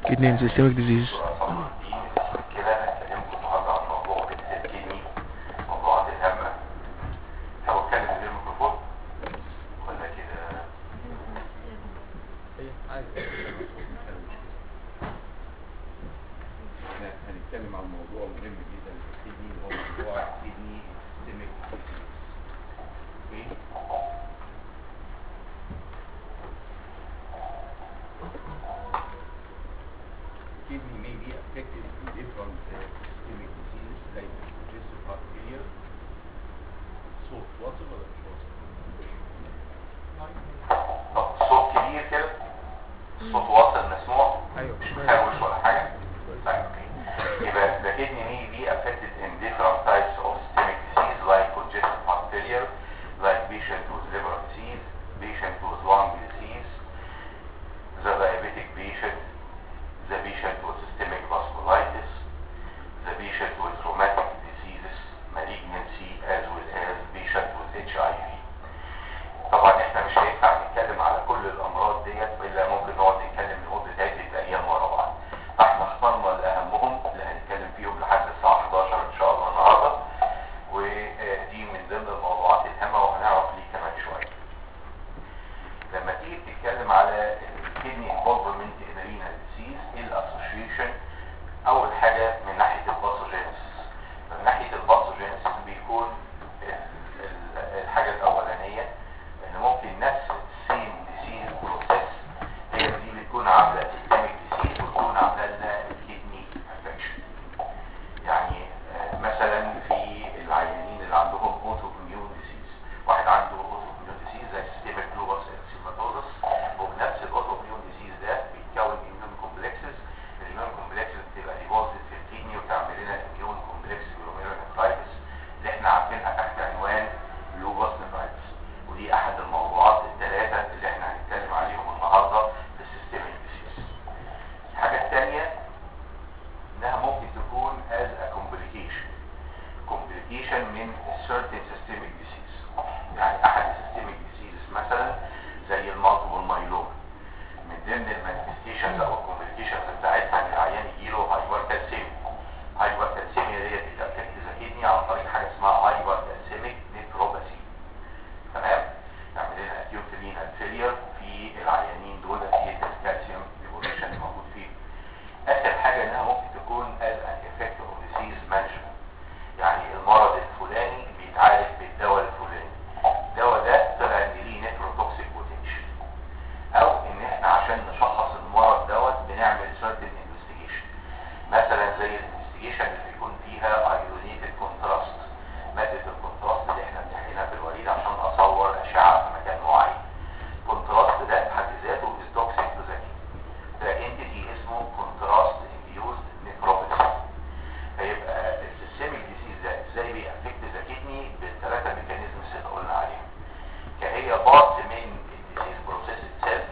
kidney and systemic disease كده انا اتكلمت النهارده عن موضوع الكدني موضوعات الهامه لو اتكلم من غير ميكروفون ولا كده احنا هنتكلم عن موضوع مهم جدا في الكدني وهو موضوع الكدني سيستميك Kidney may be affected in different uh, systemic diseases like congestive heart failure. صوت واصل ولا مش واصل؟ طب صوت كبير كده صوت واصل مسموع ايوه مش مخوش ولا حاجه طيب اوكي يبقى the kidney may be affected in different types of systemic disease like congestive heart failure like patient with liver disease patient with lung disease the diabetic patient the patient with systemic vasculitis the patient with rheumatic diseases malignancy as well as patient with HIV طبعا احنا مش هينفع نتكلم على كل الامراض ديت الا ممكن نقعد نتكلم لمده عده ايام ورا بعض فاحنا اخترنا الاهمهم اللي هنتكلم فيهم لحد الساعه 11 ان شاء الله النهارده ودي من ضمن الموضوعات الهامه وهنعرف ليه كمان شويه لما تيجي تتكلم على الكدني انفولفمنت ان رينال ديزيز ايه الاسوشيشن اول حاجه من ناحيه الباثوجينيسيس من ناحيه الباثوجينيسيس بيكون ال- ال- الحاجه الاولانيه ان ممكن نفس السيم ديسيز بروسيس هي دي بتكون عامله سيستميك ديسيز وتكون عامله لنا الكدني انفكشن يعني آه، مثلا في العيانين اللي عندهم اوتو اميون ديسيز واحد عنده اوتو اميون ديسيز زي سيستميك لوبس اكسيماتوزس وبنفس الاوتو اميون ديسيز ده بيتكون اميون كومبلكسز الاميون كومبلكسز بتبقى ديبوزيت في الكدني وتعمل لنا اميون كومبلكس جلوميرولونيفرايتس اللي احنا عارفينها تحت عنوان لوبس نفرايتس ودي احد الموضوعات الثلاثه اللي احنا هنتكلم عليهم النهارده في السيستميك ديسيز الحاجه الثانيه انها ممكن تكون as a complication complication من certain systemic disease يعني احد السيستميك diseases مثلا زي المالتيبل مايلوما من ضمن المانيفستيشنز او الكومبليكيشنز بتاعتها ان العيان يجيله هايبر كالسيميا هايبر كالسيميا ديت بتأفكت ذا كدني عن طريق حاجه اسمها هايبر كالسيميك نيتروباثي تمام يعمل لنا اكيوت رينال فيلير في العيانين دول نتيجه الكالسيوم ديبوليشن الموجود فيه اخر حاجه انها ممكن تكون as an effect of disease management يعني المرض الفلاني بيتعالج بالدواء الفلاني الدواء ده طلع ان ليه نيتروتوكسيك بوتنشال او ان احنا عشان نشخص المرض دوت بنعمل certain investigation مثلا زي الانفستيجيشن اللي بيكون فيها ايونيتد كونتراست ماده الكونتراست اللي احنا بنحقنها في الوريد عشان اصور اشعه في مكان معين الكونتراست ده بحد ذاته is toxic to the kidney ده entity اسمه contrast induced nephropathy فيبقى السيستميك ديسيز ده ازاي بيأفكت ذا كدني بالثلاثه ميكانيزمز اللي قلنا عليهم كهي بارت من الديسيز بروسيس اتسيلف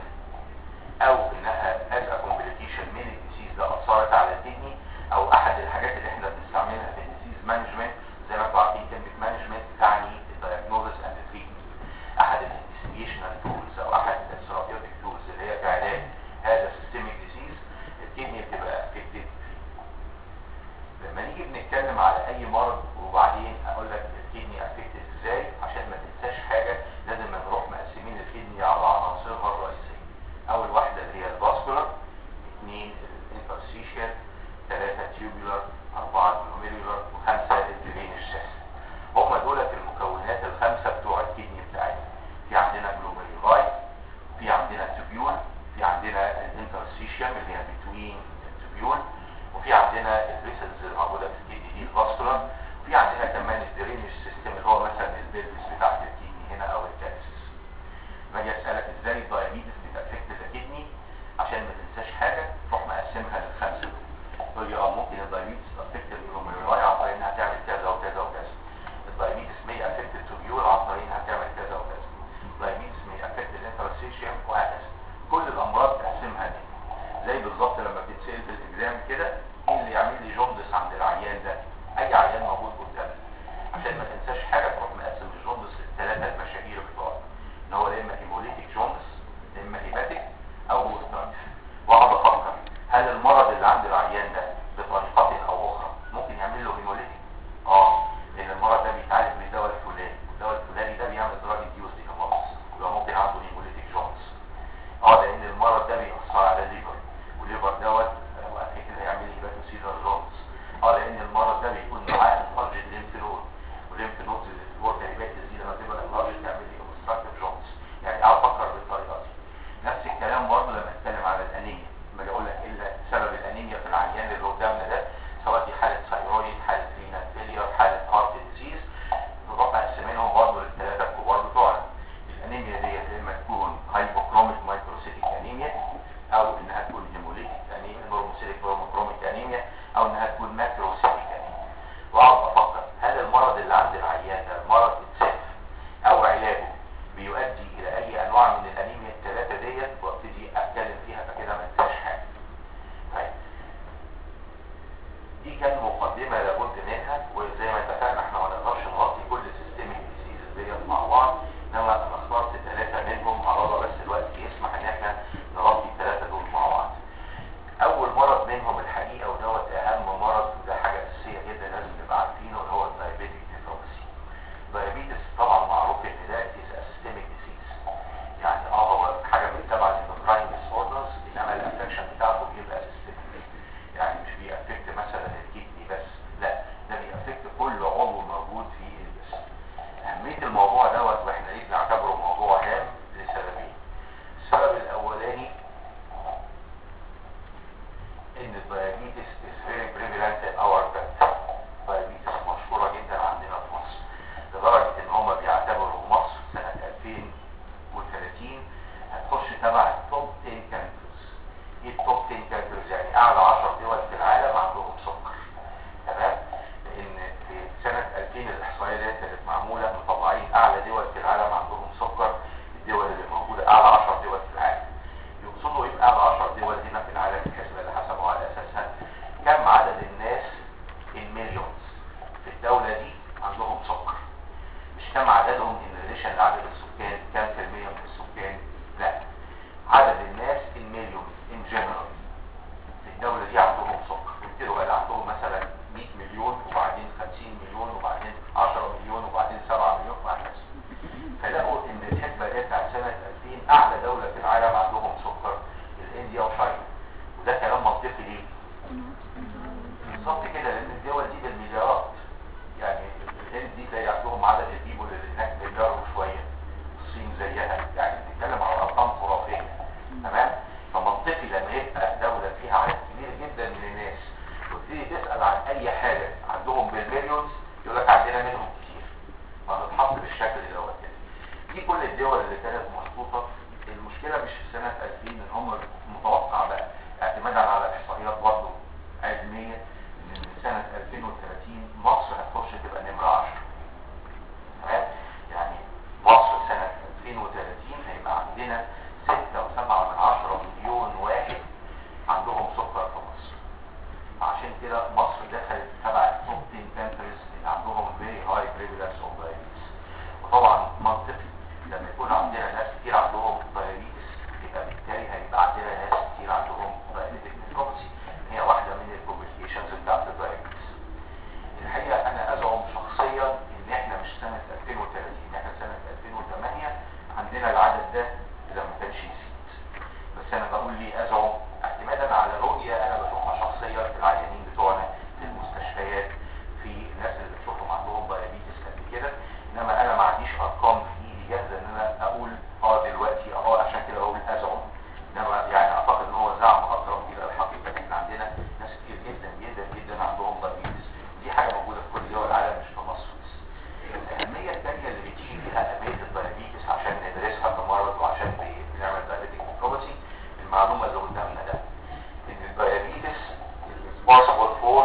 او انها از ا كومبليكيشن من الديسيز ده اثرت على الكدني او احد الحاجات اللي احنا بنستعملها في الديسيز مانجمنت زي ما انتم عارفين كلمه مانجمنت تعني الدايجنوزس اند تريتمنت احد الانفستيجيشنال تولز او احد الثيرابيوتيك تولز اللي هي في علاج هذا السيستميك ديسيز الكدني بتبقى افكتد لما نيجي بنتكلم على اي مرض وبعدين اقول لك الكدني افكتد ازاي عشان ما تنساش حاجه لازم نروح مقسمين الكدني على عناصرها الرئيسيه اول واحده اللي هي الفاسكولار اثنين الانترستيشيال ثلاثه تيوبولار اربعه جلوميرولار وخمسه الدرينج سيستم هم دولت المكونات الخمسه بتوع الكدني بتاعتنا في عندنا جلوميرولاي في عندنا تيبيول في عندنا الانترستيشيال اللي هي بتوين التيبيول وفي عندنا الفيسلز الموجوده في الكدني دي الفاسكولار وفي عندنا كمان الدرينج سيستم اللي هو مثلا البيلفس بتاعت الكدني هنا او الكالسيس ما اجي اسالك ازاي الدايابيتس بتافكت ذا كدني عشان ما تنساش حاجه تروح مقسمها للخمسه دول تقول لي اه ممكن الدايابيتس افكت الجلوميرولاي عن طريق انها تعمل كذا وكذا وكذا الدايابيتس may affect التوبيول عن طريق انها تعمل كذا وكذا الدايابيتس may affect الانترستيشيوم وهكذا كل الامراض تقسمها دي زي بالظبط لما بتتسال في الاكزام كده ايه اللي يعمل لي جوندس عند العيان ده اي عيان موجود قدامي عشان تبع التوب 10 كانترز ايه التوب 10 كانترز يعني اعلى 10 دول في العالم عندهم سكر تمام لان في سنه 2000 الاحصائيه دي كانت معموله مطلعين اعلى دول في العالم عندهم سكر الدول اللي موجوده اعلى 10 دول في العالم يقصدوا ايه باعلى 10 دول هنا في العالم الحسبه اللي حسبوا على اساسها كم عدد الناس المليونز في الدوله دي عندهم سكر مش كم عددهم ان ريليشن لعدد السكان كم في المية من السكان لا عدد الناس المليون ان جنرال في الدولة دي عندهم سكر يبتدوا بقى عندهم مثلا 100 مليون وبعدين 50 مليون وبعدين 10 مليون وبعدين 7 مليون وهكذا فلقوا ان الحسبة دي بتاعت سنة 2000 اعلى دولة في العالم عندهم سكر الانديا وشاينا وده كلام منطقي ليه؟ بالظبط كده لان الدول دي بالمليارات يعني الهند دي زي عندهم عدد البيبول اللي هناك مليار وشويه الصين زيها يعني بنتكلم على ارقام خرافيه تمام فمنطقي لما يبقى دوله فيها عدد كبير جدا من الناس وتبتدي تسال عن اي حاجه عندهم بالمليونز يقول لك عندنا منهم كتير فهنتحط بالشكل دوت كده دي كل الدول اللي كانت محطوطه المشكله مش في سنه 2000 ان هم متوقع بقى اعتمادا على احصائيات برضه علميه ان من سنه 2030 مصر هتخش تبقى نمره 10 تمام يعني مصر سنه 2030 هيبقى عندنا 6.7 من 10 مليون واحد عندهم سكر في مصر عشان كده مصر دخلت تبع التوب 10 كانتريز اللي عندهم فيري هاي بريفلنس اوف دايابيتس وطبعا منطقي لما يكون عندنا ناس كتير عندهم دايابيتس يبقى بالتالي هيبقى عندنا ناس كتير عندهم دايابيتك نيكروبسي هي واحده من الكومبليكيشنز بتاعت الدايابيتس الحقيقه انا ازعم شخصيا ان احنا مش سنه 2030 احنا سنه 2008 عندنا العدد ده اذا ما كانش يزيد بس انا بقول لي ازعم اعتمادا على رؤيه انا بشوفها شخصيا في العيانين بتوعنا في المستشفيات في الناس اللي بتشوفهم عندهم دايابيتس قد كده انما انا ما عنديش ارقام في ايدي جاهزه ان انا اقول اه دلوقتي اه عشان كده اقول ازعم انما يعني اعتقد ان هو زعم اقرب الى الحقيقه احنا عندنا ناس كتير جدا جدا جدا عندهم دايابيتس دي حاجه موجوده في كل دول العالم مش في مصر بس الاهميه الثانيه اللي بتيجي فيها اهميه الدايابيتس عشان ندرسها كمرض وعشان بنعمل دايابيتك نيكروباثي المعلومه اللي قدامنا ده ان الدايابيتس is responsible for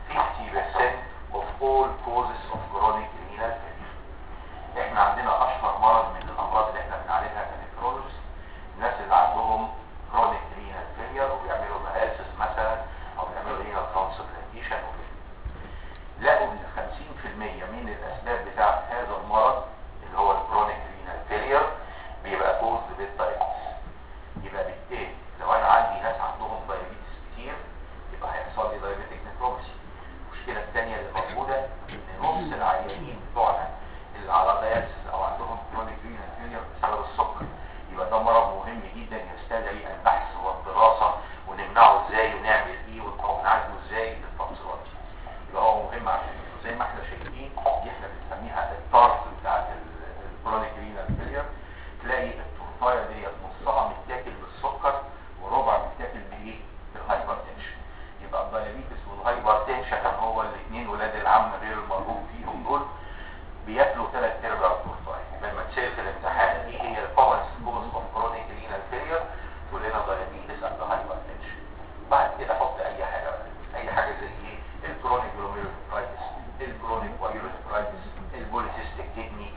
50% of all causes of chronic renal failure احنا عندنا اشهر مرض من الامراض اللي احنا بنعالجها كنفرولوجيست الناس اللي عندهم chronic renal failure وبيعملوا dialysis مثلا او بيعملوا renal transplantation وكده لقوا ان 50% من الاسباب بتاعت هذا المرض اللي هو الكرونيك رينال فيلير بيبقى كوز بالدايابيتس يبقى بالتالي لو انا عندي ناس عندهم دايابيتس كتير يبقى هيحصل لي دايابيتك نيكروبسي المشكله الثانيه اللي موجوده ان نص العيانين بتوعنا اللي على داياليسيس او عندهم كرونيك رينال فيلير بسبب السكر يبقى ده مرض مهم جدا يستدعي البحث والدراسه ونمنعه ازاي ونعمل ايه ونعالجه ازاي بالتفصيلات يبقى هو مهم عشان زي ما احنا شايفين دي احنا بنسميها الطرف بتاعت الكرونيك رينال فيلير تلاقي التورتايه ديت نصها متاكل بالسكر وربع متاكل بايه؟ بالهايبر تنشن يبقى الدايابيتس والهايبر تنشن هو الاثنين ولاد العم غير المرغوب فيهم دول بياكلوا ثلاث ارباع التورتايه لما تسال في الامتحان ايه هي الكومنس كوز اوف كرونيك رينال فيلير تقول لنا دايابيتس اند هايبر تنشن بعد كده حط اي حاجه بقى اي حاجه زي ايه الكرونيك جلوميرولوفرايتس الكرونيك وايولوفرايتس البوليسيستيك كيدني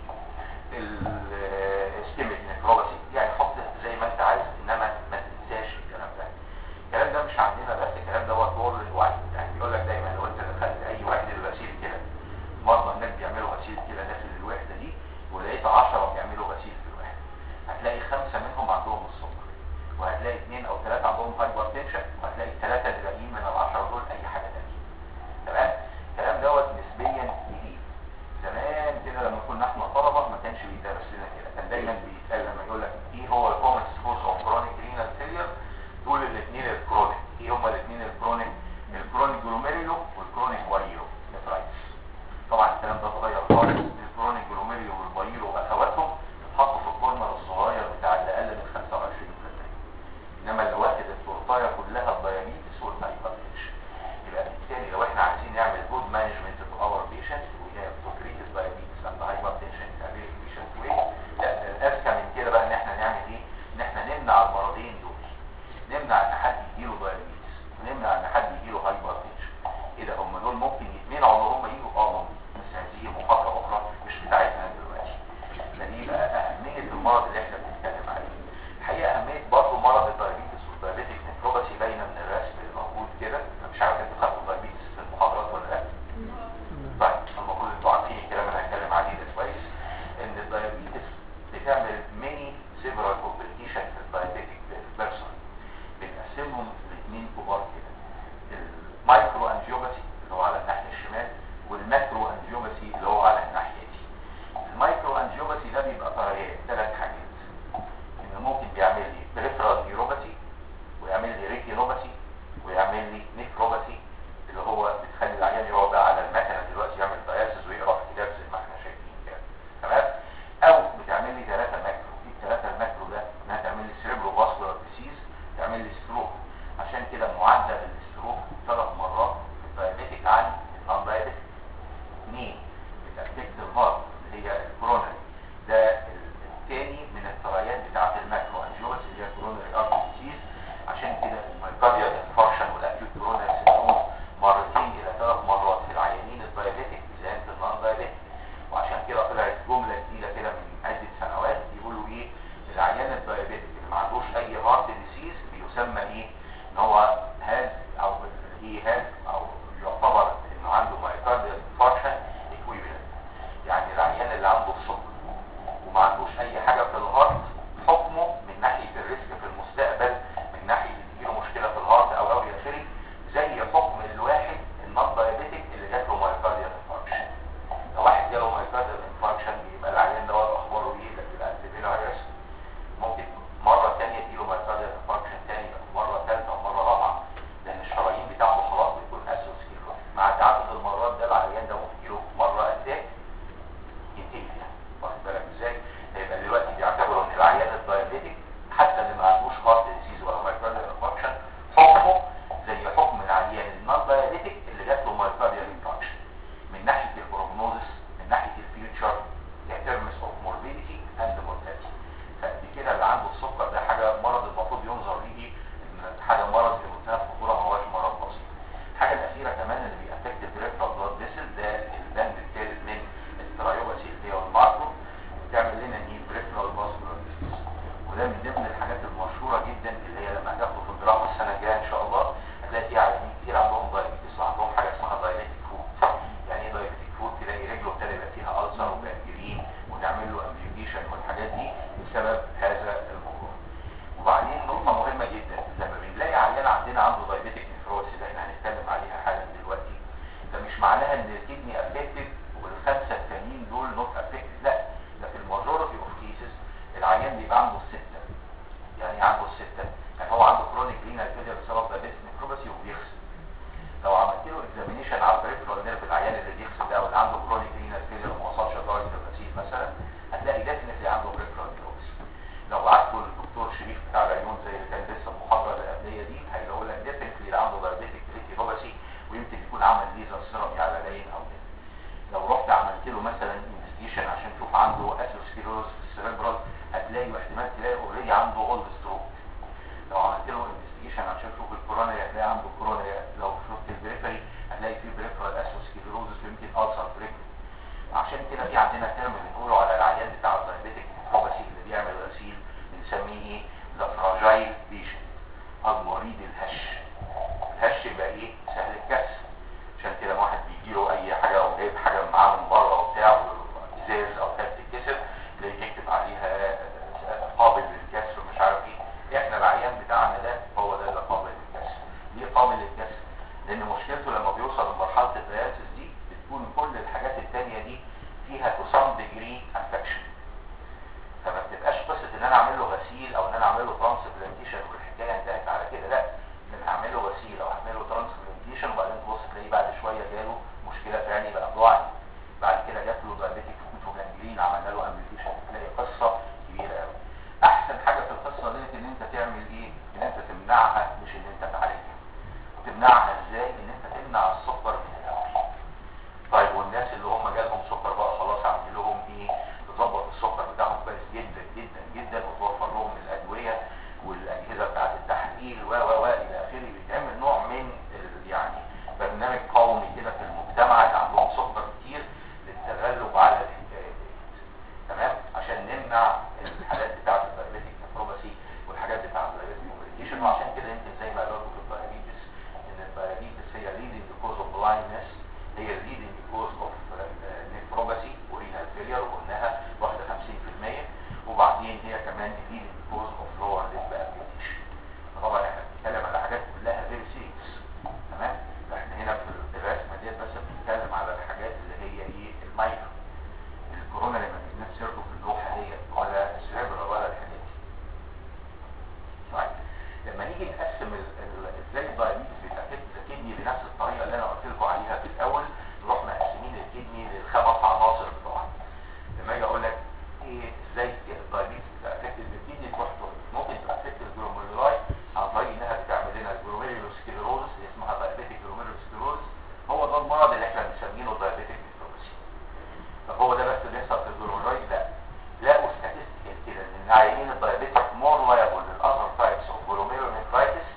الستيميك نيكروباثي يعني حط زي ما انت عايز انما ما تنساش الكلام ده الكلام ده مش عندنا بس الكلام ده هو وورلد وايد يعني بيقول لك دايما لو انت دخلت اي واحد الغسيل كده معناها ان الكدني افكتد والخمسه التانيين دول نوت افكتد لا ده في الماجورتي اوف كيسز العيان بيبقى عنده السته يعني إيه عنده السته يعني هو عنده كرونيك رينال فيلير بسبب دايابيتس نيكروباثي وبيغسل لو عملت له اكزامينيشن على البريفرال نيرف العيان اللي بيغسل ده او اللي عنده كرونيك رينال فيلير وما وصلش لدرجه الغسيل مثلا هتلاقي ديفنتلي عنده بريفرال نيوروباثي لو بعته للدكتور شريف بتاع العيون زي اللي كان لسه المحاضره اللي قبليه دي هيقول لك ديفنتلي اللي عنده دايابيتك ريتينوباثي ويمكن يكون عمل ليزر سيرمي على العين او كده لو رحت عملت له مثلا انفستيشن عشان تشوف عنده اثيروسكليروز في السيربرال هتلاقي واحتمال تلاقي اوريدي عنده اولد ستروك لو عملت له انفستيجيشن عشان تشوف الكورونري هتلاقي عنده كورونري لو شفت البريفري هتلاقي فيه بريفرال اسوسكليروزس ويمكن السر بريفري عشان كده في عندنا ترم بنقوله على العيان بتاع الدايابيتك نيفروباثي اللي بيعمل غسيل بنسميه ايه ذا فراجايل بيشنت المريض الهش الهش يبقى ايه سهل الكسر عشان كده واحد بيجي له اي حاجه او جايب حاجه معاه من بره وبتاع ازاز او كانت تتكسر تلاقيه يكتب عليها آه، قابل للكسر ومش عارف ايه احنا العيان بتاعنا ده هو ده اللي قابل للكسر ليه قابل للكسر لان مشكلته لما بيوصل لمرحله الدياليسيس دي بتكون كل الحاجات التانية دي فيها to some degree infection فما بتبقاش قصه ان انا اعمل له غسيل او ان انا اعمل له ترانسبلانتيشن والحكايه انتهت على كده لا ان هعمل له غسيل او هعمل له ترانسبلانتيشن وبعدين تبص تلاقيه بعد شويه جاله مشكله ثانيه بقى ضاعي بعد كده جات له دايابيتيك فوتوجانجلين عملنا له امبيتيشن تلاقي قصه كبيره قوي احسن حاجه في القصه ديت ان انت تعمل ايه ان انت تمنعها مش ان انت تعالجها تمنعها ازاي ان انت تمنع السكر من الاول طيب والناس اللي هم جالهم سكر بقى خلاص اعمل لهم ايه تظبط السكر بتاعهم كويس جدا جدا جدا وتوفر لهم الادويه والاجهزه بتاعه التحليل و و و الى اخره بيتعمل نوع من ال- يعني برنامج قومي كده في المجتمع اللي عندهم سكر كتير للتغلب على الحكايه دي تمام عشان نمنع الحالات بتاعه الدايابيتيك نيفروباثي والحاجات بتاعه الدايابيتيك كومبليكيشن وعشان كده يمكن زي ما قالوا لكم في الدايابيتس ان الدايابيتس هي leading cause of blindness هي leading cause of نيفروباثي ورينال فيلير وقلناها واحده 50% وبعدين هي كمان leading cause of lower limb amputation طبعا احنا بنتكلم على حاجات كلها فيري سيريس تمام احنا هنا في الرسمه ديت بس بنتكلم على الحاجات اللي هي ايه المايكرو الكورونا لما بنجيب سيرته في اللوحه ديت ولا السيربرا ولا الحاجات دي طيب لما نيجي نقسم ال- ال- ازاي الدايابيتس بيتاكد الكدني بنفس الطريقه اللي انا قلت لكم عليها في الاول نروح مقسمين الكدني للخمس عناصر بتوعها لما اجي اقول لك ايه ازاي الدايابيتس بتاكد الكدني تروح تقول ممكن تاكد الجلوميرولاي عن طريق انها بتعمل لنا الجلوميرولوسكليروز اللي اسمها دايابيتيك جلوميرولوسكليروز هو ده المرض اللي احنا بنسميه دايابيتيك نيفروباثي طب هو ده بس اللي يحصل في الجلوميرولاي لا لقوا statistical كده ان العيانين الدايابيتيك مور liable للاذر تايبس اوف glomerulonephritis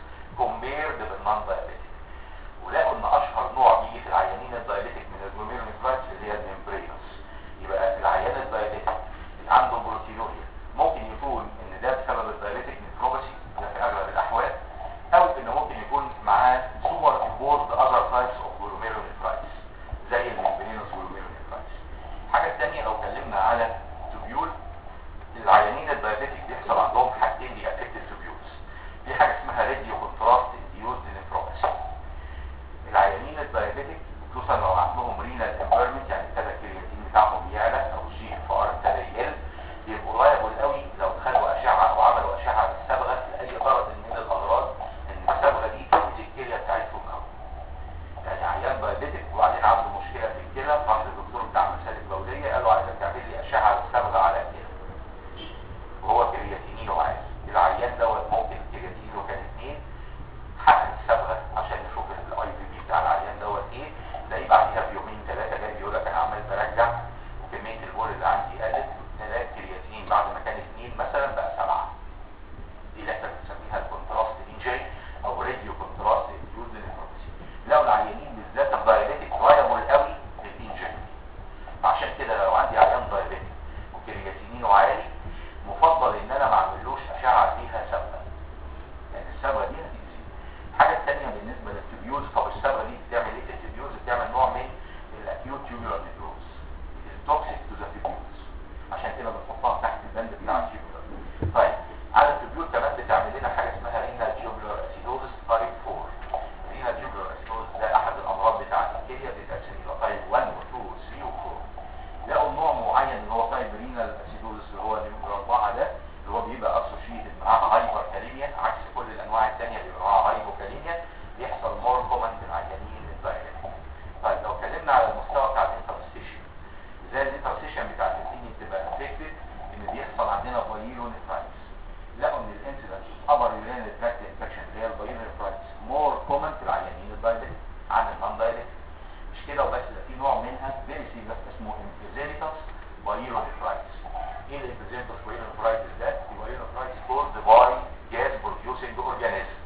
اليورين تراكت انفكشن اللي هي البايونري برايتس مور كومن في العيانين الدايبيتك عن النون دايبيتك مش كده وبس ده في نوع منها فيري سيريس اسمه انفيزيليتاس بايونري برايتس ايه الانفيزيليتاس بايونري برايتس ده؟ البايونري برايتس كورد باي جاز بروديوسنج اورجانيزم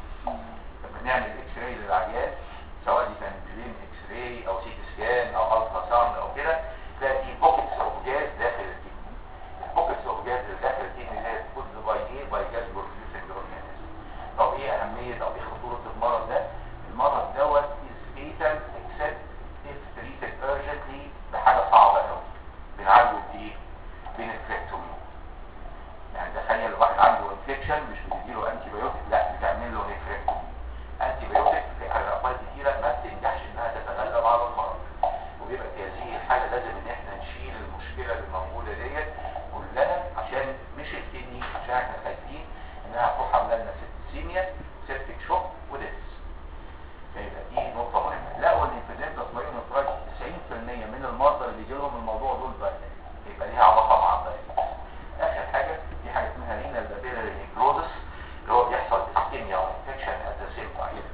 لما نعمل اكس راي للعيان سواء دي كان بلين اكس راي او سي سكان او الترا ساوند او كده تلاقي في بوكيتس اوف جاز داخل الكدني البوكيتس اوف جاز اللي داخل الكدني دي كود باي ايه باي جاز بروديوسنج اورجانيزم طب ايه اهميه او ايه خطوره المرض ده المرض دوت از فيتال اكسبت اف تريتد urgently بحاجه صعبه قوي بنعالجه بايه بنفريكتومي يعني تخيل واحد عنده انفكشن مش بتديله انتي بايوتيك لا بتعمل له نفريكتومي انتي بايوتيك في اوقات كتيره ما بتنجحش انها تتغلب على المرض وبيبقى في هذه الحاله لازم ان احنا نشيل المشكله اللي موجوده ديت كلها عشان مش الكدني عشان احنا خايفين انها تروح عامله لنا سيبتيميا سيبتيك شوك وديس فيبقى دي نقطه مهمه لقوا ان انفيزيمتاس بايونيفرايت 90% من المرضى اللي بيجي لهم الموضوع دول بقى يبقى ليها علاقه مع الدايبيتس اخر حاجه في حاجه اسمها رينال بابيلاري نيكروزس اللي هو بيحصل اسكيميا او انفكشن ات ذا سيم تايم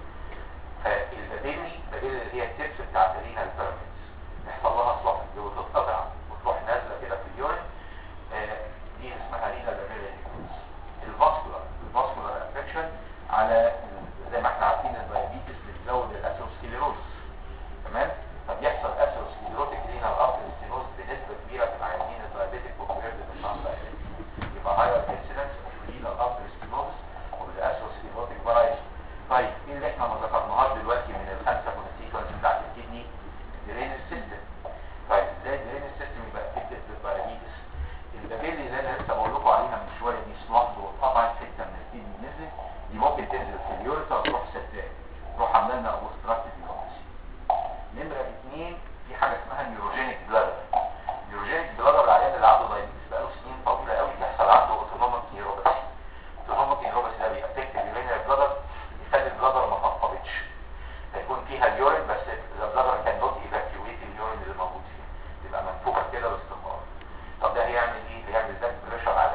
فالبابيلي البابيلي اللي هي التبس بتاعت الرينال بيراميدز يحصل لها صلح وتتقطع وتروح نازله كده في اليورين آه، دي اسمها رينال بابيلاري نيكروزس الفاسكولار الفاسكولار انفكشن على زي ما احنا عارفين الدايابيتس بتزود الاسيروسكليروز تمام فبيحصل اسيروسكليروتيك رينال ارتري ستينوز بنسبه كبيره في العيانين الدايابيتك وكومبيرد بالنون دايابيتك يبقى هاير انسيدنس اوف رينال ارتري ستينوز والاسيروسكليروتيك فرايتي طيب ايه اللي احنا ما ذكرناهاش دلوقتي من الخمسه كونسيكونس بتاعت الكدني الدرين سيستم طيب ازاي الدرين سيستم يبقى افكتد بالدايابيتس البابيلي اللي انا لسه بقول لكم عليها من شويه دي سلاحظ وقطعت حته من الكدني نزلت دي ممكن تنزل في اليوريتا وتروح سداد تروح عامله لنا اوبستراكتيف يوريتي نمره اثنين في حاجه اسمها نيوروجينيك بلادر نيوروجينيك بلادر العيان اللي عنده دايابيتس بقاله سنين طويله قوي بيحصل عنده اوتونوميك نيوروباثي اوتونوميك نيوروباثي ده بيأفكت اليورينال بلادر يخلي البلادر ما تنقبضش هيكون فيها اليورين بس البلادر كان نوت ايفاكيويت اليورين اللي موجود فيها تبقى منفوخه كده باستمرار طب ده هيعمل ايه؟ هيعمل باك بريشر على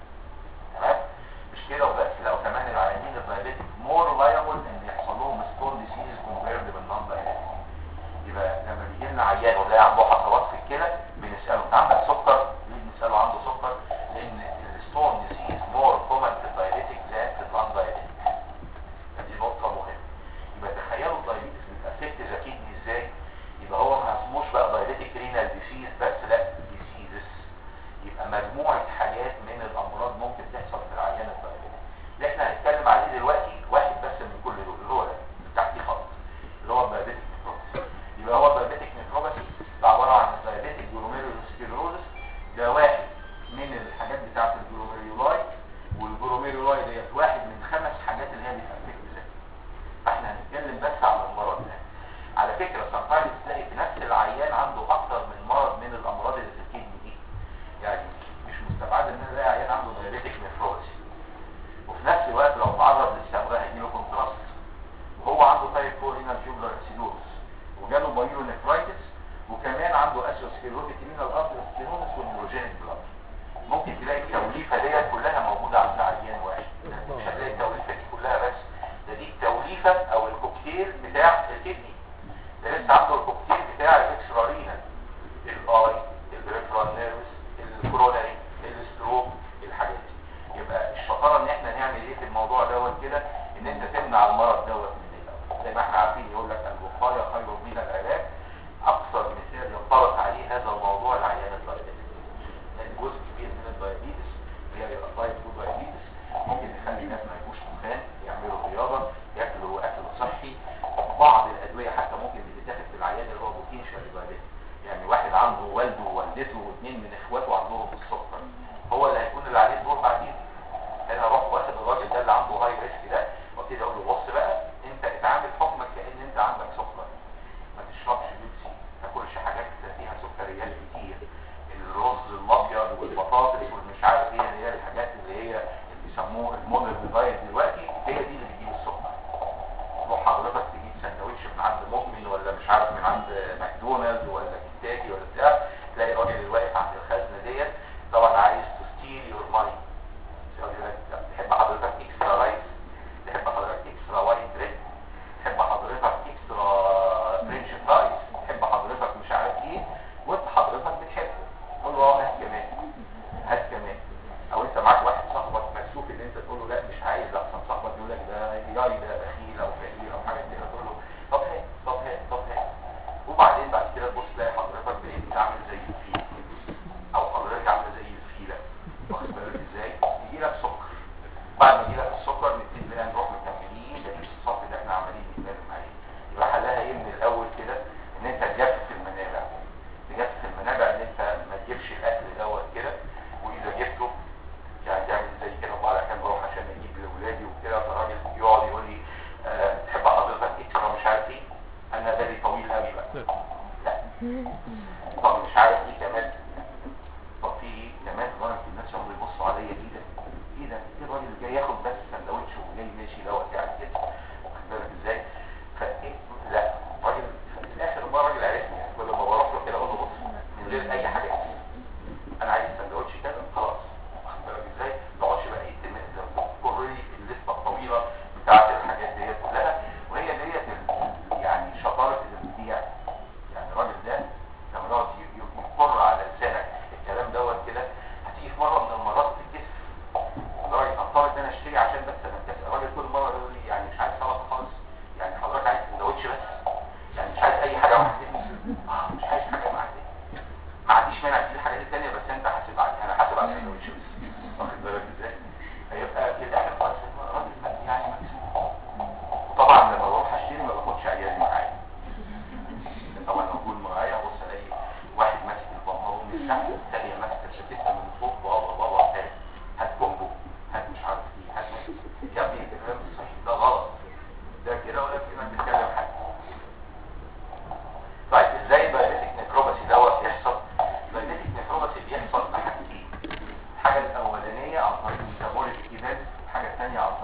تمام مش كده وبس لقوا كمان العيانين الدايابيتك مور لايبل ان يحصل لهم ستون ديسيز كومبيرد بالنون دايابيتك يبقى لما بيجي لنا عيان ولاقي عنده حصوات في الكلى بنساله انت عندك سكر؟ ليه بنساله عنده سكر؟ لان الستون ديسيز مور كومن في الدايابيتك ذان في النون دايابيتك دي نقطة مهمة يبقى تخيلوا الدايابيتس بتأفكت ذا كيدني ازاي يبقى هو ما اسموش بقى دايابيتك رينال ديسيز بس لا ديسيزز يبقى مجموعة حاجات من الأمراض ممكن تحصل في العيان الدايابيتك اللي احنا هنتكلم عليه دلوقتي واحد بس من كل دول اللي هو ده اللي تحتيه خط اللي هو الدايابيتك نيفروباثي يبقى هو الدايابيتك نيفروباثي ده عبارة عن الدايابيتك جلوميرولوسكليروزس ده واحد من الحاجات بتاعت الجلوميرولاي والجلوميرولاي ديت واحد من خمس حاجات اللي هي بتأفكت ذات فاحنا هنتكلم بس على المرض ده على فكرة sometimes تلاقي في نفس العيان عنده اكتر من مرض من الامراض اللي في الكدني دي يعني مش مستبعد ان انا الاقي عيان عنده دايابيتك نيفروزي وفي نفس الوقت لو تعرض للصبغه هيجيله كونتراست وهو عنده تايب 4 رينال تيوبلر اسيدوز وجاله بايلو نيفرايتس وكمان عنده اسيوسكليروتيك رينال ارتريوسكليروزس والنيوروجينيك بلاد ممكن تلاقي التوليفه ديت كلها موجوده عند عيان واحد مش هتلاقي التوليفه دي كلها بس ده دي التوليفه او الكوكتيل بتاع الكدني ده لسه عنده الكوكتيل بتاع الاكسترا رينال الاي البريفرال نيرفس الكوروناري الستروك الحاجات دي يبقى الشطاره ان احنا نعمل ايه في الموضوع دوت كده ان انت تمنع المرض دوت من الاول زي ما احنا عارفين يقول لك الوقايه خير من العلاج اكثر مثال ينطبق عليه هذا الموضوع العيان الدايابيتس لان جزء كبير من الدايابيتس اللي هي التايب 2 دايابيتس ممكن يخلي الناس ما يبقوش دخان يعملوا رياضه ياكلوا اكل صحي بعض الادويه حتى ممكن بتتاخد في العيان اللي هو بوتنشال دايابيتس يعني واحد عنده والده ووالدته واثنين من اخواته عندهم السكر هو اللي هيكون اللي عليه الدور بعدين انا اروح واخد الراجل ده اللي عنده هاي ريسك ده وابتدي اقول له بص بقى انت اتعامل حكمك كان انت عندك سكر ما تشربش بيبسي ما تاكلش حاجات فيها سكريات كتير الرز الابيض والبطاطس والمش عارف ايه اللي هي الحاجات اللي هي اللي بيسموه المودرن دايت دلوقتي هي دي اللي بتجيب السكر تروح حضرتك تجيب سندوتش من عند مؤمن ولا مش عارف من عند ماكدونالدز ولا كنتاكي ولا بتاع تلاقي الراجل اللي واقف عند الخزنه ديت طبعا عايز تستيل يور ماني يقول لك تحب حضرتك اكسترا رايس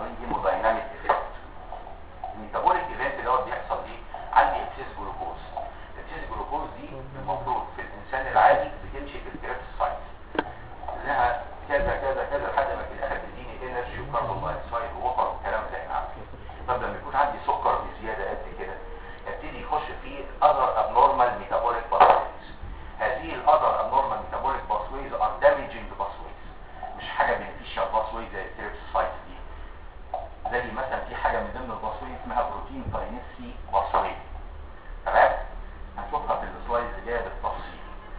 طريق هيمودايناميك افكت الميتابوليك ايفنت دوت بيحصل ايه عندي اكسس جلوكوز الاكسس جلوكوز دي المفروض في الانسان العادي بتمشي في الكريبس سايت انها كذا كذا كذا لحد ما في الاخر تديني انرجي وكربون دايوكسيد ووفر والكلام اللي احنا عارفينه طب لما يكون عندي سكر بزياده قد كده يبتدي يخش فيه other abnormal metabolic pathways هذه الاذر abnormal metabolic pathways are damaging pathways مش حاجه beneficial pathways زي الكريبس سايت دي زي مثلا في حاجه من ضمن الباثوي اسمها بروتين كاينيز سي باثوي تمام هنشوفها في السلايد اللي جايه بالتفصيل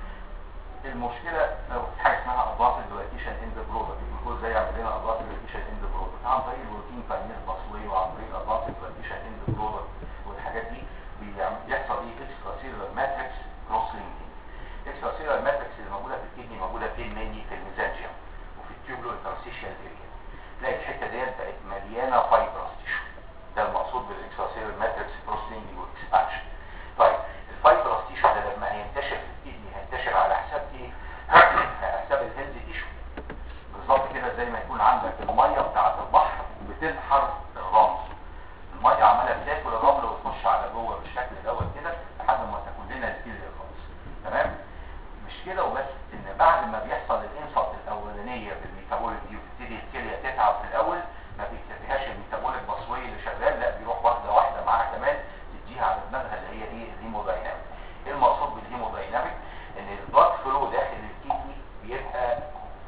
المشكله لو في حاجه اسمها اضافه الجلايكيشن اند برودكت الجلوكوز زي يعمل لنا اضافه الجلايكيشن اند برودكت عن طريق البروتين كاينيز باثوي وعن طريق اضافه الجلايكيشن اند برودكت والحاجات دي بيعم- بيحصل ايه اكسترا سيلولار ماتريكس كروس لينكينج اكسترا سيلولار ماتريكس اللي موجوده في الكدني موجوده فين مني في الميزانجيوم وفي التيوبلو انترستيشال اريا تلاقي الحته ديت بقت مليانه فايبرس تيشو ده المقصود بالاكسترا سيلولار ماتريكس كروس لينكينج واكسبانشن طيب الفايبرس تيشو ده لما هينتشر في الكدني هينتشر على حساب ايه على حساب الهيلثي تيشو بالظبط كده زي ما يكون عندك الميه بتاعه البحر بتنحر الرمل الميه عماله بتاكل الرمل وتخش على جوه بالشكل دوت كده لحد ما تاكل لنا الكليه خالص تمام مش كده وبس ان بعد ما بيحصل الانصات الاولانيه بالميتابوليك دي وتبتدي الكليه تتعب في الاول ما بيكتفيهاش الميتابوليك بصوي اللي شغال لا بيروح واحده واحده معاها كمان تديها على دماغها اللي هي ايه الهيمودايناميك ايه المقصود بالهيمودايناميك ان البلاد فلو داخل الكدني بيبقى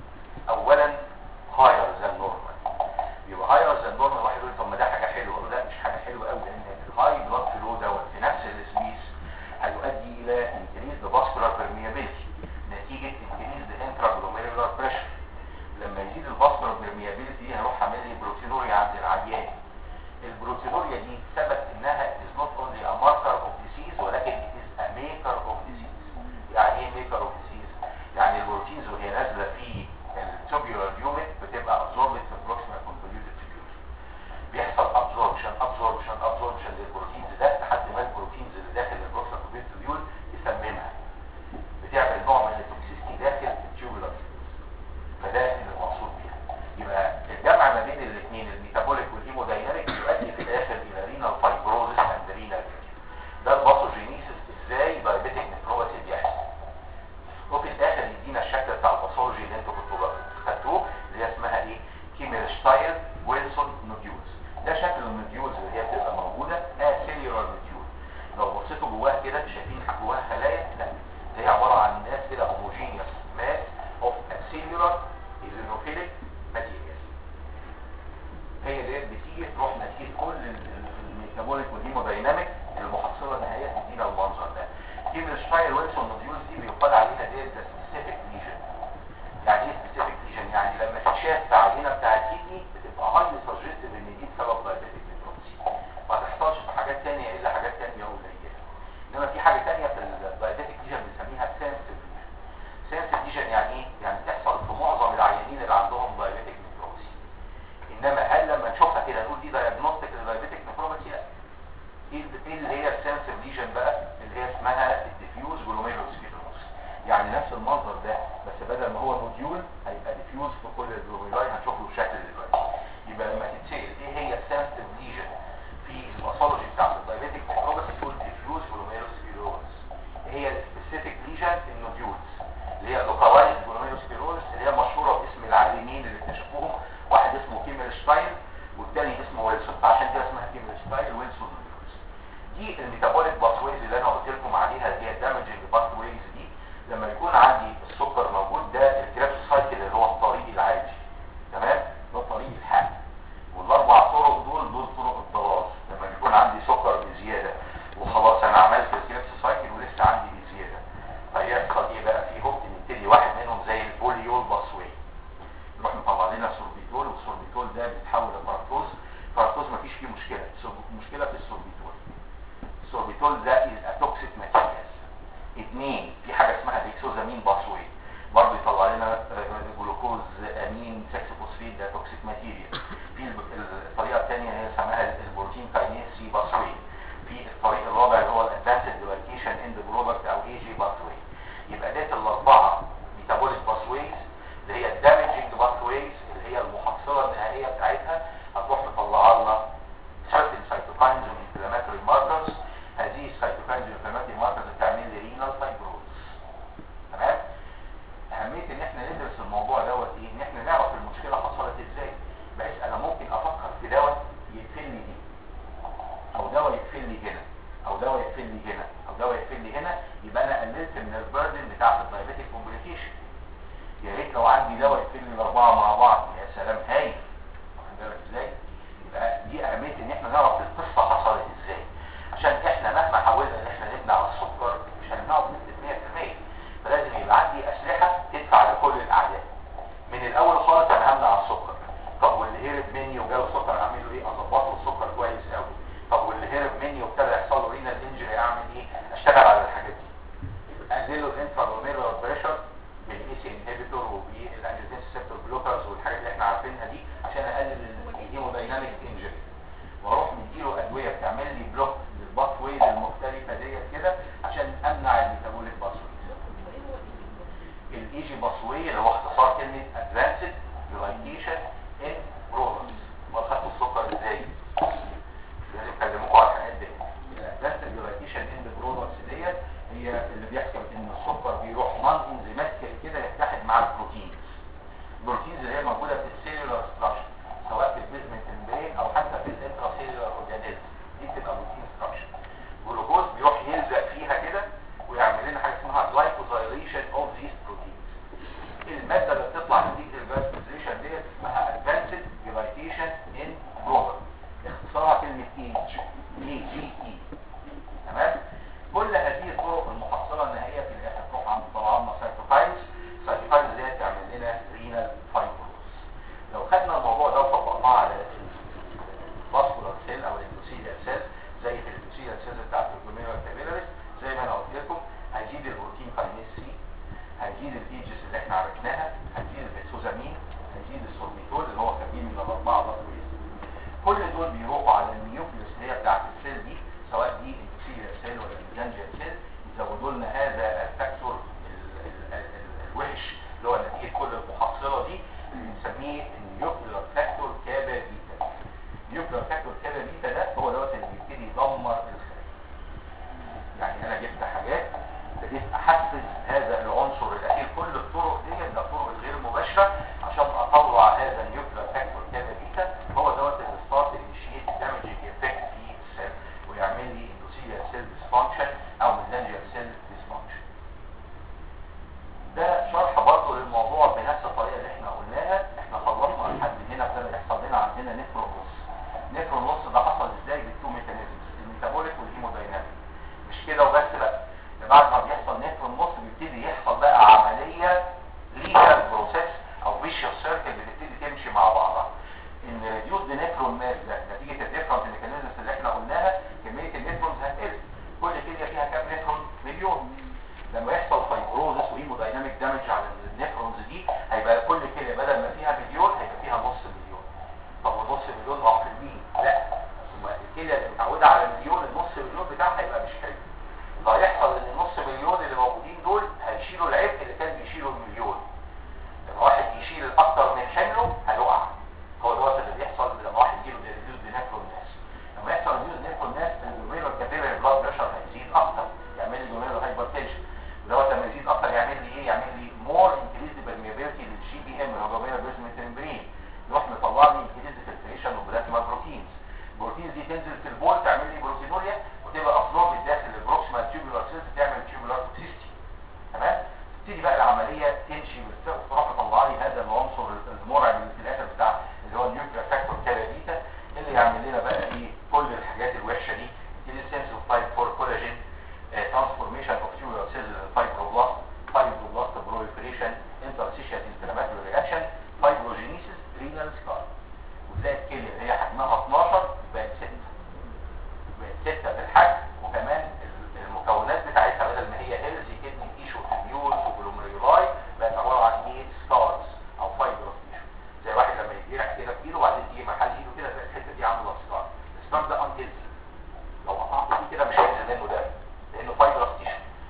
اولا هاير ذان نورمال يبقى هاير ذان نورمال واحد يقول طب ما ده حاجه حلوه اقول له لا مش حاجه حلوه قوي لان الهاي بلاد فلو دوت في نفس السبيس هيؤدي الى انكريز ذا فاسكولار بيرميابيلتي نتيجه انكريز ذا انتراجلوميرولار بريشر لما يزيد الفاسكولار بيرميابيلتي هيروح عامل لي بروتينوريا عند العيان البروتينوريا دي ثبت انها is not only a marker of disease ولكن it is a maker of disease يعني ايه maker of disease يعني البروتينز وهي نازله في التوبيولار يونت بتبقى absorbed في البروكسيمال convoluted tubule بيحصل absorption absorption absorption للبروتينز ده لحد ما البروتينز اللي داخل البروكسيمال convoluted tubule يسممها بتعمل نوع من التوكسيستي داخل التيوبولار فده اللي المقصود بيها يبقى الجمع ما بين الاثنين الميتابوليك والهيمودايناميك يؤدي في الاخر الى رينال فايبروزس اند رينال ده الباثوجينيسيس ازاي دايبيتيك نيفروباثي بيحصل وفي الاخر يدينا الشكل بتاع الباثولوجي اللي انتوا كنتوا خدتوه اللي هي اسمها ايه كيميرشتاير ويلسون نوديولز ده شكل النوديولز اللي هي بتبقى موجوده سيلولار نوديول لو بصيتوا جواها كده شايفين جواها خلايا لا هي عباره عن ناس كده هوموجينيوس ماس اوف سيلولار ايزينوفيليك ماتيريال هي ديت بتيجي تروح نتيجه كل ال- ال- الميتابوليك والهيمودايناميك المحصله النهائيه تدينا المنظر ده كيميرشتاير ويلسون نوديولز دي بيقال عليها ديت سبيسيفيك ليجن يعني ايه سبيسيفيك ليجن يعني لما تتشاف في عينه بتاع الكدني بتبقى هايلي سجستيف ان دي بسبب دايبيتيك نيفروباثي ما تحصلش في حاجات ثانيه الا حاجات ثانيه قليله انما في حاجه ثانيه في الدايبيتيك ليجن بنسميها سنسيتيف ليجن سنسيتيف ليجن يعني ايه يعني تحصل في معظم العيانين اللي عندهم دايبيتيك نيفروباثي انما هل لما نشوفها كده نقول دي دايجنوستيك للدايبيتيك نيفروباثي لا ايه ايه اللي هي السنسيف ليجن بقى اللي هي اسمها الديفيوز جلوميرولوسكيتوس يعني نفس المنظر ده بس بدل ما هو نوديول هيبقى ديفيوز في كل الجلوميرولاي هنشوف له الشكل دلوقتي يبقى لما تتسال ايه هي السنسيف ليجن في الباثولوجي بتاعت الدايبيتيك نيفروباثي تقول ديفيوز جلوميرولوسكيتوس ايه هي السبيسيفيك ليجن النوديولز اللي هي لوكالايز جلوميرولوسكيتوس اللي هي مشهوره باسم العالمين اللي اكتشفوهم واحد اسمه كيميرشتاين والتاني اسمه ويلسون عشان كده اسمها كيميرشتاين ويلسون نوديولز دي الميتابوليك باثويز اللي انا قلت لكم عليها اللي هي الدامجنج باثويز دي لما يكون عندي السكر موجود ده الكريبس سايكل اللي هو الطريق العادي تمام ده الطريق الحاد والاربع طرق دول دول طرق الضلال لما يكون عندي سكر بزياده وخلاص انا عملت الكريبس سايكل ولسه عندي بزياده فيحصل ايه بقى في هوبت نبتدي واحد منهم زي البوليول باثوي نروح مطلع لنا سوربيتول والسوربيتول ده بيتحول لفركتوز فركتوز مفيش فيه مشكله المشكله في السوربيتول السوربيتول ده is a toxic material اثنين في حاجه اسمها ديكسوزامين باسوي برضه يطلع لنا آه، جلوكوز امين سكس فوسفيد ده توكسيك ماتيريال في الب- الطريقه الثانيه هي اسمها البروتين كاينيز سي باسوي في الطريق الرابع اللي هو الادفانسد ديفالكيشن اند برودكت او اي جي باسوي يبقى ديت الاربعه ميتابوليك باسويز اللي هي الدامجنج باسويز اللي هي المحصله النهائيه بتاعتها هتروح لي دي او دواء يقفل لي هنا او دواء يقفل لي هنا او دواء يقفل لي هنا يبقى انا قللت من البردن بتاعت الدايبيتيك كومبليكيشن يا ريت لو عندي دواء يقفل لي الاربعه مع بعض يا سلام هايل واخد بالك ازاي يبقى دي اهميه ان احنا نعرف القصه حصلت ازاي عشان احنا مهما حاولنا ان احنا نمنع السكر مش هنمنعه بنسبه 100% فلازم يبقى عندي اسلحه تدفع لكل الاعداء من الاول خالص انا همنع السكر طب واللي هرب مني وجاله سكر اعمل له ايه اظبط له السكر كويس قوي طب واللي هرب مني وابتدى يحصل له رينال انجري اعمل ايه اشتغل على الحاجات دي اقلل له الانترا بريشر بالاي سي انهبيتور وبالانجيوتنسين ريسبتور بلوكرز والحاجات اللي احنا عارفينها دي عشان اقلل الهيمودايناميك انجري واروح مديله ادويه بتعمل لي بلوك للباث ويز المختلفه ديت كده عشان امنع الميتابوليك باث الايجي باثوي اللي هو اختصار كلمه ادفانسد جلايكيشن ان برودكتس ما خدتوا السكر ازاي لازم اكلمكم على الحاجات دي الادفانسد جلايكيشن ان برودكتس ديت هي اللي بيحصل ان السكر بيروح نون انزيماتيكال كده يتحد مع البروتين البروتينز اللي هي موجوده في السيلولار ستراكشر سواء في البيزمنت ممبرين او حتى في الانتراسيلولار اورجانيزم دي بتبقى بروتين ستراكشر والجلوكوز بيروح يلزق فيها كده ويعمل لنا حاجه اسمها جلايكوزايليشن اوف ذيس بروتينز الماده اللي بتطلع نتيجه الجلايكوزايليشن ديت اسمها ادفانسد جلايكيشن ان برودكت اختصارها كلمه ايج اي جي اي تمام كل هذه الطرق المحصله النهائيه في الاخر تروح عند طلعنا سايتوكاينز سايتوكاينز ديت تعمل لنا رينال فايبروز لو خدنا الموضوع ده وطبقناه على الفاسكولار سيل او الاندوثيليال سيل زي في الاندوثيليال سيل بتاعت الجلوميرا كابيلاريس زي ما انا قلت لكم هيزيد البروتين كاينيز سي هيزيد الايجس اللي احنا عرفناها هيزيد البيسوزامين هيزيد السوربيتول اللي هو كبير من الاربعه بطويل كل دول بيروحوا على النيوكليوس اللي هي بتاعت السيل دي سواء دي اندوثيليال سيل ولا الجانجيال سيل يزودوا لنا هذا الفاكتور ال- ال- ال- الوحش اللي هو نتيجه كل المحصله دي بنسميه النيوكلير فاكتور كابا بيتا النيوكلير فاكتور كابا بيتا ده هو دوت اللي بيبتدي يدمر الخلايا يعني انا جبت حاجات ابتديت احفز هذا العنصر الاخير كل الطرق دي ده الطرق الغير مباشره عشان اطلع هذا النيوكلير فاكتور كابا بيتا هو دوت اللي ستارت انيشيت دامجنج افكت في السيل ويعمل لي اندوثيليال سيل ديسفانكشن او ميزانجيال سيل ديسفانكشن ده شرح برضه للموضوع بنفس الطريقه اللي احنا قلناها احنا خلصنا لحد هنا ابتدى يحصل لنا عندنا نيفرونوس نيفرونوس ده حصل ازاي بالتو ميكانيزمز الميتابوليك والهيمودايناميك مش كده وبس لا ده بعد ما بيحصل نيفرونوس بيبتدي يحصل بقى عمليه ليجال بروسيس او فيشيوس سيركل بتبتدي تمشي مع بعضها ان ريديوس نيفرون ماس ده نتيجه الديفرنت ميكانيزمز اللي احنا قلناها كميه النيفرونز هتقل كل كليه فيها كام نيفرون مليون لما يحصل فايبروزس وهيمودايناميك دامج على النيفرونز دي هيبقى كل كليه بدل ما فيها مليون هيبقى فيها نص مليون طب والنص مليون راح في مين؟ لا ثم الكليه اللي متعوده على المليون النص مليون بتاعها هيبقى مش حلو فهيحصل ان النص مليون اللي موجودين دول هيشيلوا العبء اللي كان بيشيله المليون لما واحد يشيل اكتر من حمله هيقع هو دوت اللي بيحصل لما واحد يجيله ريديوز نيفرون ناس لما يحصل ريديوز نيفرون ناس الجلوميرال كابيلاري بلاد بريشر هيزيد اكتر يعمل لي جلوميرال هايبرتنشن ودوت لما يزيد اكتر يعمل لي ايه يعمل لي مور انكريز برميابيلتي للجي بي ام اللي هو جلوميرال بيزمنت ممبرين يروح مطلع لي انكريز فلتريشن وبلازما بروتينز البروتينز دي تنزل في البول تعمل لي بروتينوريا وتبقى ابزورب داخل البروكسيمال تيوبولار سيلز تعمل تيوبولار توكسيستي تمام تبتدي بقى العمليه تمشي وتروح مطلع لي هذا العنصر المرعب اللي في الاخر بتاع اللي هو النيوكلير فاكتور كابا بيتا اللي يعمل لنا بقى ايه كل الحاجات الوحشه دي السنس اوف تايب 4 كولاجين ترانسفورميشن اوف تيوبولار سيلز فايبروبلاست فايبروبلاست بروليفريشن انترسيشال انفلاماتوري رياكشن فايبروجينيسيس رينال سكار وتلاقي الكليه اللي هي حجمها 12 بقت 6 بقت 6 في الحجم وكمان ال- المكونات بتاعتها بدل ما هي هيلزي كدني تيشو تبيولز وجلوميرولاي بقت عباره عن ايه ستارز او فايبروس تيشو زي واحد لما يجرح كده في ايده وبعدين تيجي محل ايده كده تلاقي الحته دي عامله ستار الستار ده انهيلزي لو قطعت فيه كده مش هينزل منه دم لانه فايبروس تيشو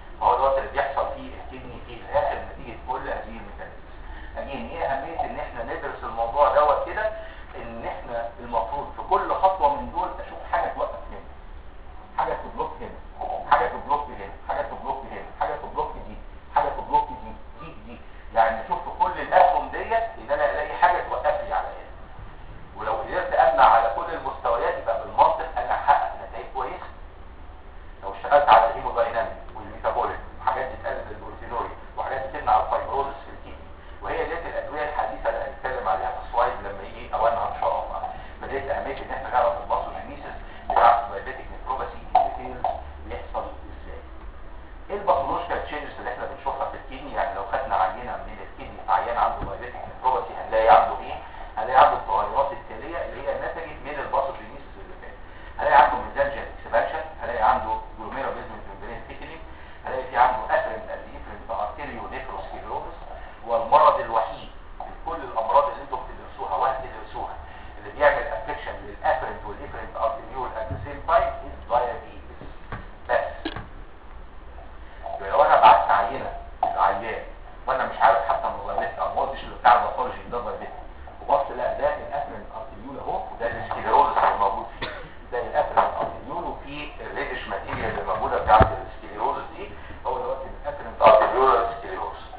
بدات اهميه ان احنا نعرف الباثوجينيسيس بتاع الدايابيتك نيفروباثي الديتيلز بيحصل ازاي ايه الباثولوجيكال تشينجز اللي احنا بنشوفها في الكدني يعني لو خدنا عينه من الكدني عيان عنده دايابيتك نيفروباثي هنلاقي عنده ايه هنلاقي عنده التغيرات التاليه اللي هي نتجت من الباثوجينيسيس اللي فات هنلاقي عنده ميزانجيال اكسبانشن هنلاقي عنده جلوميرا بيزمنت ممبرين ثيكنينج هنلاقي في عنده افرنت اند افرنت ارتيريو نيفروسكليروزس والمرض الوحيد من كل الامراض اللي انتم بتدرسوها وهتدرسوها اللي بيعمل افكشن للافرنت والافرنت ارتيريول ات ذا سيم تايم از دايابيتس بس يبقى لو انا بعت عينه للعيان وانا مش عارف حتى من الدايابيت او ما قلتش اللي بتاع الباثولوجي ده دايابيت وبص لا ده الافرنت ارتيريول اهو وده السكليروزس اللي موجود فيه ده الافرنت ارتيريول وفي الريدش ماتيريال اللي موجوده بتاعت السكليروزس دي هو دلوقتي الافرنت ارتيريول سكليروزس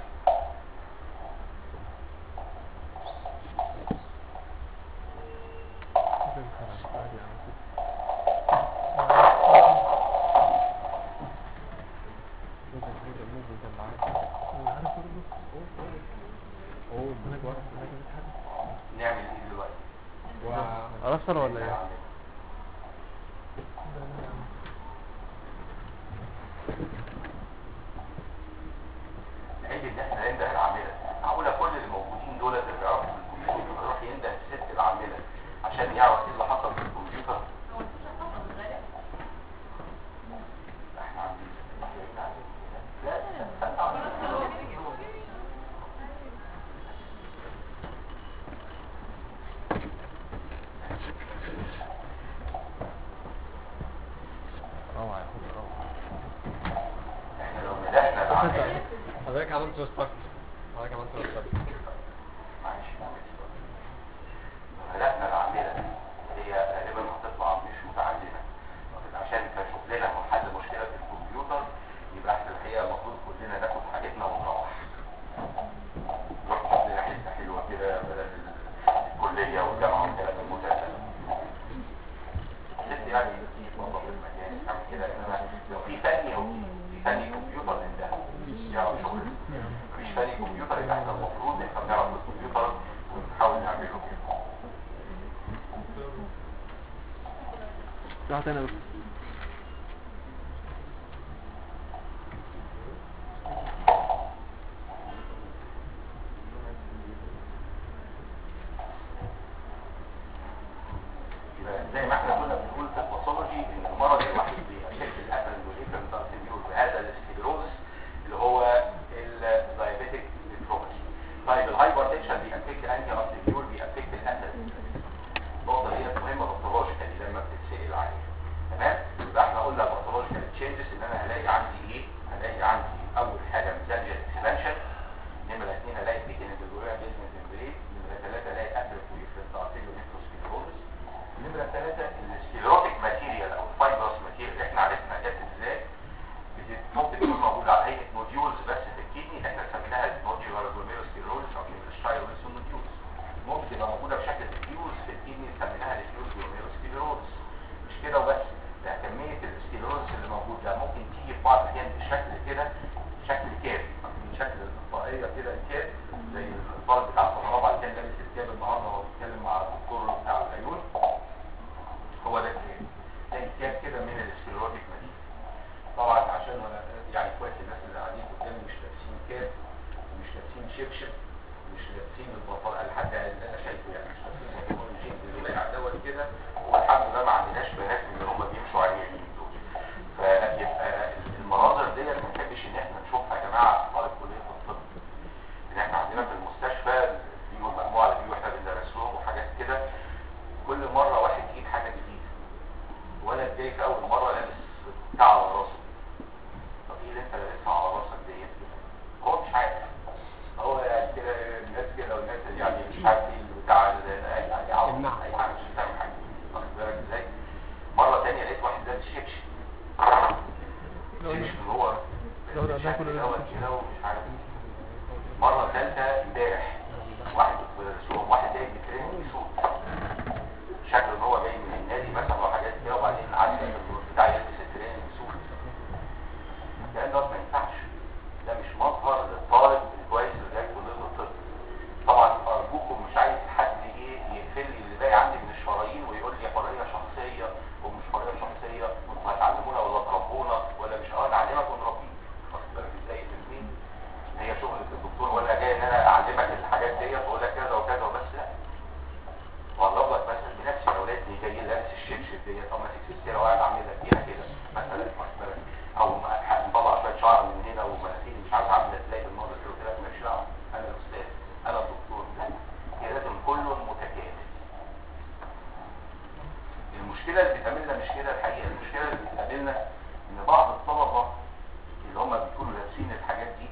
نعمل ايه دلوقتي عرفت انا ولا ايه؟ نعيد ان احنا ننده العامله معقوله كل اللي موجودين دول اللي بيعرفوا في الكمبيوتر يروح ينده الست العامله عشان يعرف ايه اللي حصل في الكمبيوتر احنا عاملين لا استنى عاملين. روعة يا اخويا روعة احنا لو ندهنا العامله حضرتك عملت ريستارت حضرتك عملت ريستارت معلش معلش هدفنا العاملة هي غالبا هتطلع مش متعلمة لكن عشان تشوف لنا حل مشكلة في الكمبيوتر يبقى احنا الحقيقة المفروض كلنا ناخد حاجتنا ونروح نروح نشوف لنا حتة حلوة كده بدل الكلية والجامعة والكلام المتعب ده. ست يعني تنظف المكان تعمل كده انما لو في فني او في فني كمبيوتر ده يعرف شغل مفيش فني كمبيوتر يبقى احنا المفروض نفهم نعرف الكمبيوتر ونحاول نعمله راح تاني بس يبقى زي ما احنا كنا بنقول في الباثولوجي ان المرض الوحيد بيأفكت الافرنت والافرنت ارتيريول بهذا السكليروزس اللي هو الدايابيتك نيفروباثي طيب الهايبرتنشن بيأفكت انهي ارتيريول بيأفكت الاسد النقطه دي مهمه باثولوجيكالي لما بتتسال عليها تمام يبقى احنا قلنا الباثولوجيكال تشينجز ان انا هلاقي عندي ايه هلاقي عندي اول حاجه ميزانجيال اكسبانشن نمره اثنين هلاقي بيكن الجلوريا بيزمنت ممبرين نمره ثلاثه هلاقي افرنت وافرنت ارتيريول نيفروسكليروزس نمرة ثلاثة السكليروتيك ماتيريال او الفايبرس ماتيريال احنا عرفنا جت ازاي بت- ممكن تكون موجودة على هيئة نوديولز بس في الكدني احنا سميناها نوديولار جلوميروسكليروزس او كيمسترايولس نوديولز ممكن تبقى موجودة بشكل ديفيوز في الكدني سميناها ديفيوز جلوميروسكليروزس مش كده وبس ده كمية السكليروزس اللي موجود ده ممكن تيجي في بعض الأحيان بشكل كده شكل كاب من شكل الطاقية كده الكاب زي الطالب بتاع الكهرباء بعد كده لابس الكاب النهارده وهو بيتكلم مع الدكتور بتاع العيون هو ده الكاب ده الكاب كده من السكليروتيك ماتيريال طبعا عشان أنا- يعني كويس الناس اللي قاعدين قدامي مش لابسين كاب ومش لابسين شبشب ومش لابسين البنطلون لحد اللي انا شايفه يعني مش لابسين بنطلون الجينز اللي بقى دوت كده والحمد لله ما عندناش بنات من اللي هم بيمشوا عليه اليمين دول فيبقى المناظر ديت ما نحبش ان احنا نشوفها يا جماعه في طالب كليه الطب ان احنا عندنا في المستشفى بيجوا المجموعه اللي بيجوا احنا بندرس لهم وحاجات كده كل مره واحد يجيب حاجه جديده ولد جاي في اول مره لابس بتاع على راسه طب ايه اللي انت لابسها على راسك ديت هو مش عارف هو يعني كده الناس كده والناس اللي يعني مش عارف ايه بتاع اي عوض النعم. اي حاجه مش فاهم حاجه واخد بالك ازاي مره ثانيه لقيت واحد لابس شبشب شبشب هو لو ده- ده كله دوت لابس كده ومش عارف مره ثالثه امبارح واحد بيرسوم واحد جاي بيترين صوت شكله ان هو جاي من النادي مثلا او حاجات كده وبعدين عدى بتاع يلبس التريننج سوت الكلام ده ما ينفعش ده مش مظهر للطالب الكويس اللي جاي كليه الطب طبعا ارجوكم مش عايز حد ايه يقفل لي اللي باقي عندي من الشرايين ديت او ماسك سلسله وقاعد عامل لك فيها كده مثلا واخد بالك او م- مطلع شويه شعر من هنا ومناخيري مش عارف عامله ازاي بالمنظر كده قلت لك ماليش دعوه انا الاستاذ انا الدكتور لا هي لازم كله متكامل المشكله اللي بتقابلنا مش كده الحقيقه المشكله اللي بتقابلنا ان بعض الطلبه اللي هم بيكونوا لابسين الحاجات دي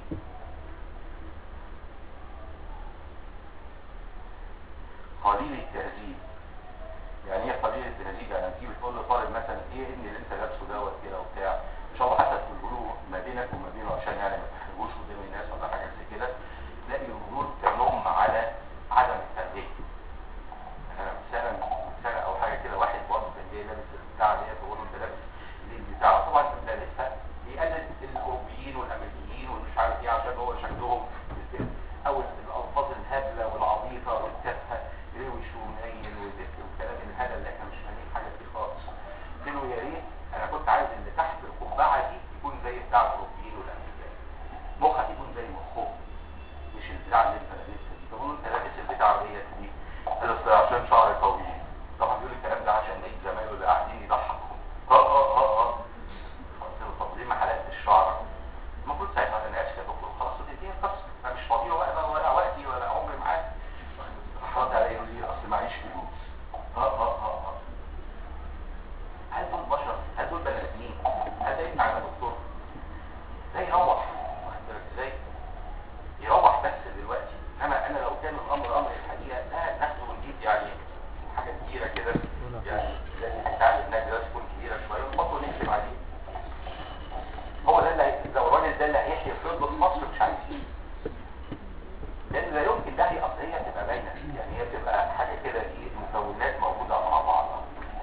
قليل التهذيب يعني ايه قليل التهذيب يعني تيجي بتقول لطالب مثلا ايه ابني اللي انت لابسه دوت كده وبتاع ان شاء الله حتى تقولوا ما بينك وما بينه عشان يعني ما تحرجوش قدام الناس ولا حاجه زي كده تلاقي الردود تلوم على عدم التربيه انا سنه سنه او حاجه كده واحد برضه كان جاي لابس البتاع ديت بقول له انت لابس ليه البتاع طبعا كان لابسها بيقلد الاوروبيين والامريكيين ومش عارف ايه عشان هو شكلهم كده. او الالفاظ الهبله والعبيطه والتافهه روش ومنيل وزفت والكلام الهبل اللي احنا مش فاهمين حاجه فيه خالص قلت له يا ريت انا كنت عايز اللي تحت القبعه دي يكون زي بتاع الاوروبيين والامريكان مخك يكون زي مخهم مش البتاع اللي انت لابسها دي فبقول له انت لابس البتاع ديت دي قال له أصل عشان شعري طويل طبعا بيقول لي الكلام ده عشان لقيت زمايله اللي قاعدين يضحكوا اه اه اه اه قلت له طب ليه ما حلقتش شعرك؟ المفروض ساعتها انا اسف يا دكتور خلاص الدنيا خلصت انا مش فاضي له بقى ولا وقتي ولا عمري معاك رد عليا يقول لي اصل معيش فلوس اه اه اه اه هل دول بشر؟ هل دول بني ادمين؟ هل ده ينفع يا دكتور؟ ده يروح واخد بالك ازاي؟ يروح بس دلوقتي انما انا لو كان الامر امر الحقيقه لا ناخده ونجيب يعني حاجه كبيره كده يعني لازم بتاع النادي لازم تكون كبيره شويه ونحطه ونكتب عليه هو ده اللي هي- لو الراجل ده اللي هيحيي فضه مصر مش عايزين لان لا يمكن ده هي اصل هي بتبقى باينه يعني هي بتبقى حاجه كده ايه مكونات موجوده مع بعضها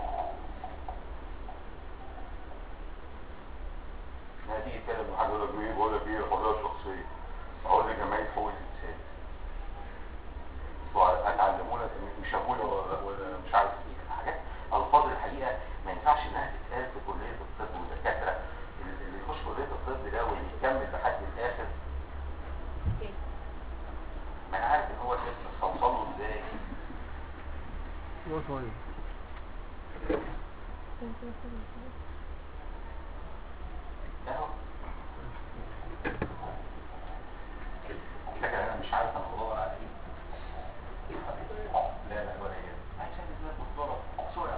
هذه كلمه حاجه يقول لك ايه بقول لك ايه حريه شخصيه اقول لجمعيه حقوق الانسان انتوا هتعلمونا مش ابونا ولا ولا مش عارف ايه حاجات الفاظ الحقيقه ما ينفعش انها تتقال في كليه الطب والدكاتره اللي يخش كليه الطب ده واللي يكمل لحد الاخر ما انا عارف ان هو الاسم استوصل له ازاي هو صغير اهو فاكر انا مش عارف انا بدور على ايه لا لا ولا ايه عايز اعمل زي الدكتوره صورة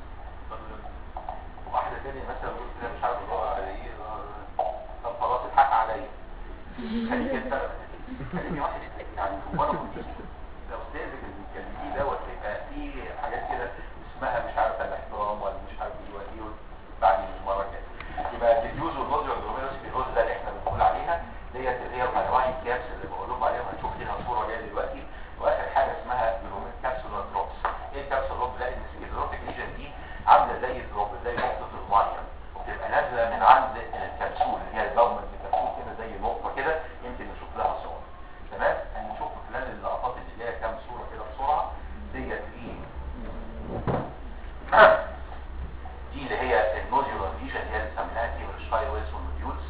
واحدة تانية مثلا قلت لها مش عارف بدور على ايه طب خلاص الحق عليا خليك انت خليني واحد يعني وانا كنت لو استاذك اللي بتكلميه دوت هيبقى في حاجات كده اسمها مش عارف الاحترام ولا مش عارف ايه ولا ايه بعد المره الجايه يبقى الديوز والنوزي والجلوميروس الهوز ده اللي احنا بنقول عليها ديت اللي هي الهايراين كابس اللي بقول لكم عليها هنشوف ليها صوره جايه دلوقتي واخر حاجه اسمها جلومير كابسولار دروبس ايه الكابسولار دروب ده ان السكيزروتيك ليجن دي عامله زي الدروب زي نقطه الميه وبتبقى نازله من عند الكبسول اللي هي الجومنت الكبسول كده زي نقطه كده يمكن نشوف لها صور تمام هنشوف خلال اللقطات اللي جايه كام صوره كده بسرعه ديت ايه دي اللي هي النوديولار ليجن اللي هي اللي سميناها كيمرشتاي ويلسون نوديولز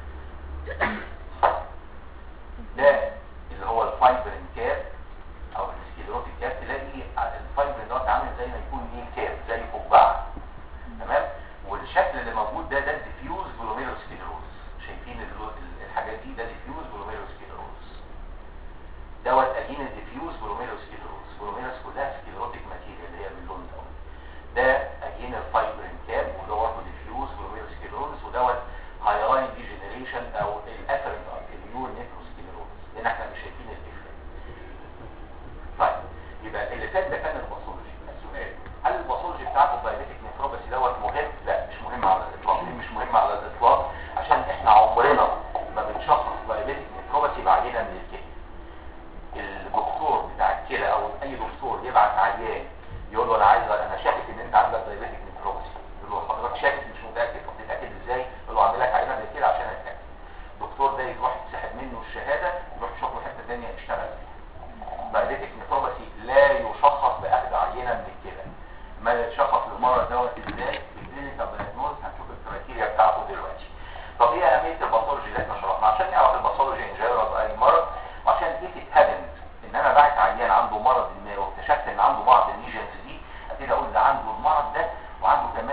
ده اللي هو الفايبرين كاب او السكيلروتيك كاب تلاقي الفايبرين دوت عامل زي ما يكون ايه كاب زي قبعه تمام والشكل اللي موجود ده ده الديفيوز جلوميروسكليروز شايفين ال- ال- الحاجات دي ده ديفيوز جلوميروسكليروز دوت اجين الديفيوز جلوميروسكليروز جلوميروس كلها سكليروتيك ماتيريال اللي هي باللون دوت ده اجين الفايبرين كاب وده برضه ديفيوز جلوميروسكليروز ودوت هايلاين ديجنريشن او الاثرنت ارتيريور نيكروسكليروز لان احنا مش شايفين الديفرنت طيب يبقى اللي فات ده كان الباثولوجي السؤال هل الباثولوجي بتاعت الدايبيتيك نيفروباثي دوت مهم؟ لا مش مهم على الاطلاق ليه مش مهم على الاطلاق عشان احنا عمرنا ما بنشخص دايبيتيك نيفروباثي بعينه من الكلى الدكتور بتاع الكلى او اي دكتور يبعت عيان يقول له انا عايز انا شاكك ان انت عندك دايبيتيك نيفروباثي يقول له حضرتك شاكك مش متاكد طب تتاكد ازاي؟ يقول له اعمل لك عينه من الكلى عشان اتاكد الدكتور ده يروح يسحب منه الشهاده يروح يشوف له حته ثانيه يشتغل فيها دايبيتيك نيفروباثي لا يشخص باخذ عينه من الكلى ما يشخص للمرض دوت ازاي الكلينيكال دايجنوز هنشوف الكرايتيريا بتاعته دلوقتي طب ايه اهميه الباثولوجي اللي احنا شرحناها عشان نعرف الباثولوجي ان جنرال اي مرض وعشان ايه اتهدمت ان انا باعت عيان عنده مرض ما واكتشفت ان عنده بعض الليجنز دي ابتدي اقول ده عنده المرض ده وعنده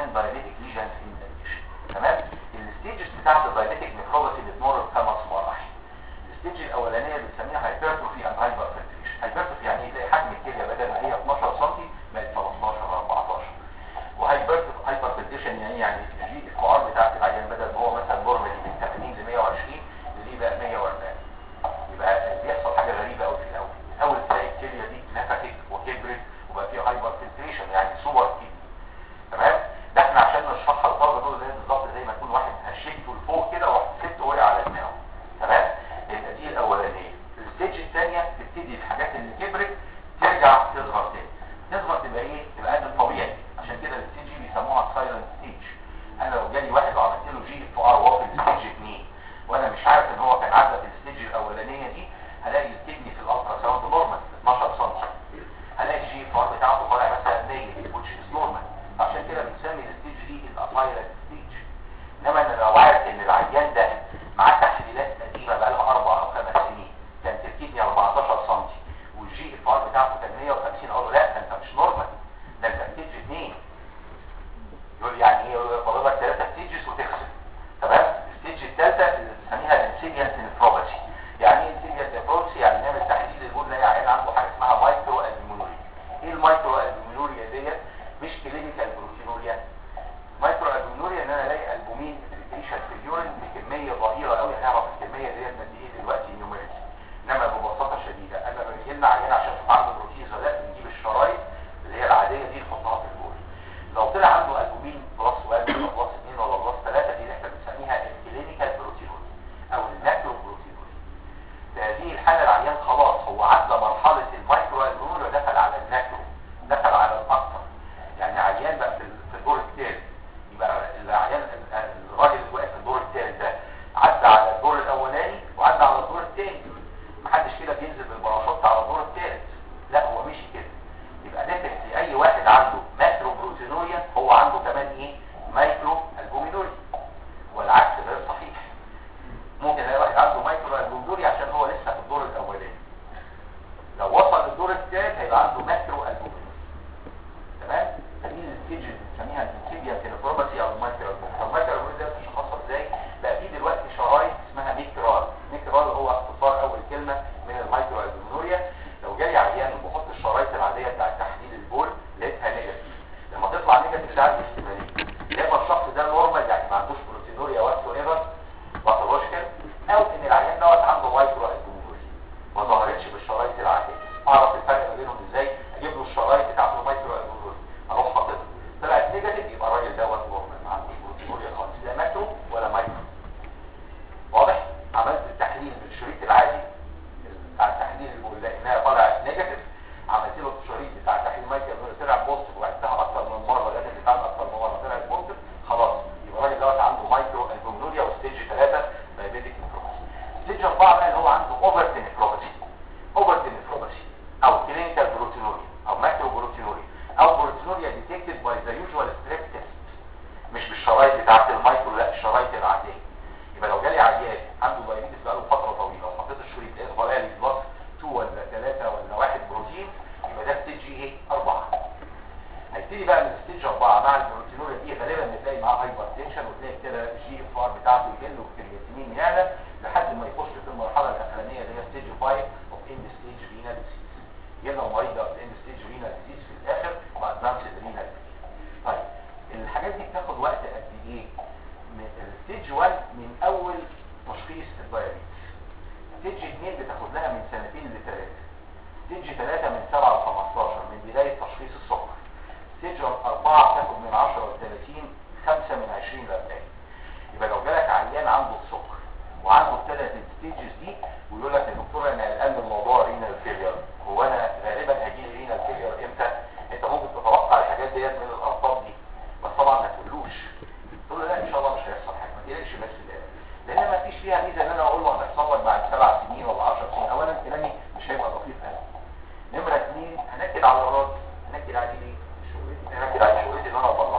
يعني الجي اف ار بتاعت العيان بدل ما هو مثلا نورمالي من 80 ل 120 نلاقيه بقى 140 يبقى بيحصل حاجه غريبه قوي في الاول الاول تلاقي الكليه دي نفخت وكبرت وبقى فيها هايبر فلتريشن يعني سوبر كيدني تمام ده احنا عشان نشرحها للطلبه دول زي بالظبط زي ما يكون واحد هشيته لفوق كده وست وقع على دماغه تمام يبقى دي الاولانيه الستيج الثانيه تبتدي الحاجات اللي كبرت ترجع تصغر تاني تصغر تبقى ايه تبقى قد الطبيعي عشان كده الستيج دي بيسموها سايلنت ستيج انا لو جالي واحد وعملت له جي اف ار وهو في الستيج 2 وانا مش عارف ان هو كان عدى في الستيج الاولانيه دي هلاقي الكدني في الالترا ساوند نورمال 12 سم هلاقي الجي اف ار بتاعته طالع مثلا نيجاتيف which is normal عشان كده بنسمي الستيج دي الاسايلنت ستيج انما انا لو عارف ان العيان ده معاه تحليلات قديمه بقى لها اربع او خمس سنين كانت الكدني 14 سم والجي اف ار بتاعته كان 150 اقول له لا ده انت مش نورمال ده انت ستيج 2 يقول يعني ايه فاضل لك ثلاثه ستيجز وتغسل تمام الستيج الثالثه اللي بنسميها الانسيديانت نفروباثي يعني ايه انسيديانت نفروباثي يعني نعمل تحليل نقول نلاقي عيان عنده حاجه اسمها مايكرو البومينوريا ايه المايكرو البومينوريا ديت مش كلينيكال بروتينوريا مايكرو البومينوريا ان انا الاقي البومين سكريشن في اليورين بكميه ضئيله قوي هنعرف الكميه ديت قد ايه دلوقتي نيوميريكلي انما ببساطه شديده انا بجي لنا عيان عشان نشوف عنده بروتينز ولا لا بنجيب الشرايط اللي هي العاديه دي نحطها في البول لو طلع عنده البومين بلس 1 ولا بلس 2 ولا بلس 3 دي اللي احنا بنسميها الكلينيكال بروتينوري او الماكرو بروتينوري في هذه الحاله العيان خلاص هو عدى مرحله المايكرو البومينوري ودخل على الماكرو دخل على الاكثر يعني عيان بقى في في الدور الثالث يبقى العيان الراجل اللي واقف في الدور الثالث ده عدى على الدور الاولاني وعدى على الدور الثاني محدش كده بينزل بالباراشوت على الدور الثالث لا هو مشي كده يبقى ديفنتلي اي واحد عنده ماكرو بروتينوريا هو عنده كمان ايه مايكرو البومينوريا والعكس غير صحيح ممكن الاقي واحد عنده مايكرو البومينوريا عشان هو لسه في الدور الاولاني لو وصل للدور الثالث هيبقى عنده ماكرو البومينوريا تمام فدي الستيج اللي بنسميها الانسيديا تيليبروباسي او المايكرو البومينوريا طب المايكرو البومينوريا ده بتشخصها ازاي بقى في دلوقتي شرايط اسمها ميكرال ميكرال هو اختصار اول كلمه من المايكرو البومينوريا لو جالي عيان وبحط الشرايط العاديه بتاع تحليل البول لقيتها نيجاتيف لما تطلع نيجاتيف ده عندي احتمالين يا اما الشخص ده نورمال يعني ما عندوش بروتينوريا واتس ايفر باثولوجيكال او ان العيان دوت عنده مايكرو البومينوريا ما ظهرتش بالشرايط العاديه اعرف الفرق ما بينهم ازاي اجيب له الشرايط بتاعته المايكرو البومينوريا اروح حاططها طلعت نيجاتيف يبقى الراجل دوت نورمال ما عندوش بروتينوريا خالص لا ماكرو ولا مايكرو واضح عملت التحليل بالشريط العادي بتاع التحليل اللي لقيناها طلعت نيجاتيف عملت له الشريط بتاع التحليل مايكرو طلع بوزيتيف وعدتها اكتر من مره لازم بتاعت اكتر من مره طلعت بوزيتيف خلاص يبقى الراجل دوت عنده مايكرو البومنوريا وستيج 3 دايبيتيك نفروباسي ستيج 4 بقى اللي هو عنده اوفرت نفروباسي اوفرت نفروباسي او كلينيكال بروتينوريا او ماكرو بروتينوريا او بروتينوريا ديتكتد باي ذا يوجوال ستريب تيست مش بالشرايط بتاعت المايكرو لا الشرايط العاديه يبقى لو جالي عيان عنده دايبيتس بقاله فتره طويله وحطيت الشريط لقيت طالع لي بلس 2 ولا 3 ولا 1 بروتين يبقى ده ستيج ايه 4 هيبتدي بقى من ستيج 4 مع البروتينوريا دي غالبا بتلاقي معاه هايبر تنشن وتلاقي كده الجي اف ار بتاعته يقل والكرياتينين يعلى لحد ما يخش في المرحله الاخرانيه اللي هي ستيج 5 اوف اند ستيج رينال ديزيز يلا مريض اوف اند ستيج رينال ديزيز في الاخر وادفانسد رينال طيب الحاجات دي بتاخد وقت قد ايه من الستيج 1 من اول تشخيص الدايابيتس ستيج 2 بتاخد لها من سنتين لثلاثه ستيج 3 من 7 ل 15 من بدايه تشخيص السكر ستيج 4 بتاخد من 10 ل 30 5 من 20 ل 40 يبقى لو جالك عيان عنده السكر وعنده الثلاث ستيجز دي ويقول لك يا دكتور انا قلقان من موضوع رينال فيلير هو انا غالبا هجي لي رينال فيلير امتى انت ممكن تتوقع الحاجات ديت من الارقام دي بس طبعا ما تقولوش تقول له لا ان شاء الله مش هيحصل حاجه ما تقلقش بس ده لان ما فيش فيها ميزه ان انا اقول له هتحصل لك بعد سبع سنين ولا 10 سنين اولا كلامي مش هيبقى دقيق قوي نمره اثنين هنكد على الراجل هنكد عليه ليه؟ شغلتي هنكد على شغلتي ان انا اطلع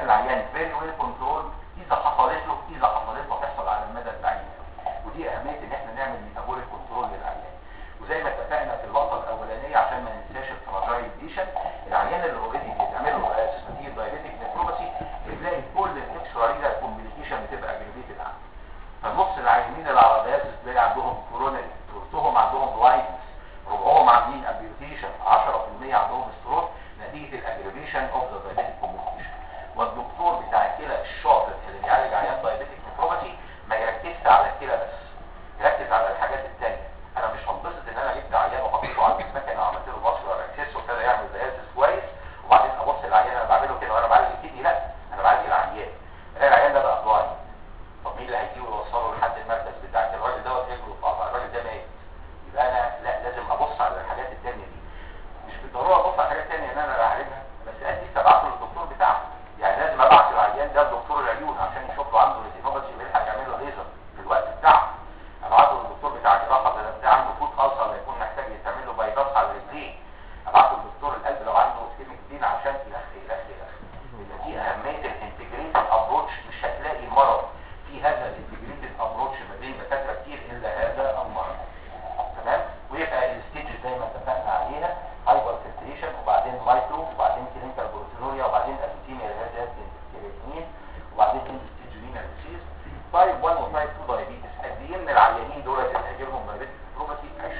العيان فيري ويل كنترول اذا حصلت له اذا حصلت له تحصل على المدى البعيد ودي اهميه ان احنا نعمل ميتابوليك كنترول للعيان وزي ما اتفقنا في اللقطه الاولانيه عشان ما ننساش الفراجايل ديشن العيان اللي اوريدي بيتعمل له اسيستاتيف دايليتيك نيفروباثي بتلاقي كل الاكسترا رينال كومبليكيشن بتبقى اجريفيتد عنده فنص العيانين اللي على دياليسيس تلاقي عندهم كوروناري ثلثهم عندهم بلايندنس ربعهم عاملين امبيوتيشن 10% عندهم ستروك نتيجه الاجريفيشن اوف ذا دايبيتيك كومبليكيشن والدكتور بتاع الكلى الشاطر اللي بيعالج عيان دايبيتيك نيفروباثي ما يركزش على الكلى بس يركز على الحاجات التانية انا مش هنبسط ان انا جبت عيان وحطيته على المكنه وعملت له فاسكولار اكسس وابتدى يعمل دياليسيس كويس وبعدين ابص العيان انا بعمله كده وانا بعالج الكدني لا انا بعالج العيان الاقي العيان ده بقى بلايند طب مين اللي هيجيبه ويوصله لحد المركز بتاعك الراجل دوت رجله اتقطع الراجل ده ميت يبقى انا لا لازم ابص على الحاجات التانية دي مش بالضروره ابص على حاجات تانية ان انا اللي هعالجها بس ادي ابعته للدكتور بتاعه يعني لازم ابعت العيان ده لدكتور العيون عشان يشوف له عنده ريتينوباثي ويلحق يعمل له ليزر في الوقت بتاعه ابعته للدكتور بتاع الجراحه ده ده عنده فوت ألسر لا يكون محتاج يتعمل له بايباس على رجليه ابعته لدكتور القلب لو عنده اسكيميك دين عشان يلخ يلخ يلخ يبقى دي اهميه الانتجريتد ابروتش مش هتلاقي مرض في هذا الانتجريتد ابروتش ما بين دكاتره كتير الا هذا المرض تمام ويبقى الستيج زي ما اتفقنا عليها هايبر فلتريشن وبعدين مايكرو وبعدين كلينيكال بروتينوريا وبعدين اسيتيميا اللي هي كرياتينين وبعدين اند ستيج رينال ديسيز تايب 1 وتايب 2 دايابيتس قد ايه من العيانين دول اللي هيجيلهم دايابيتس بروباتي 20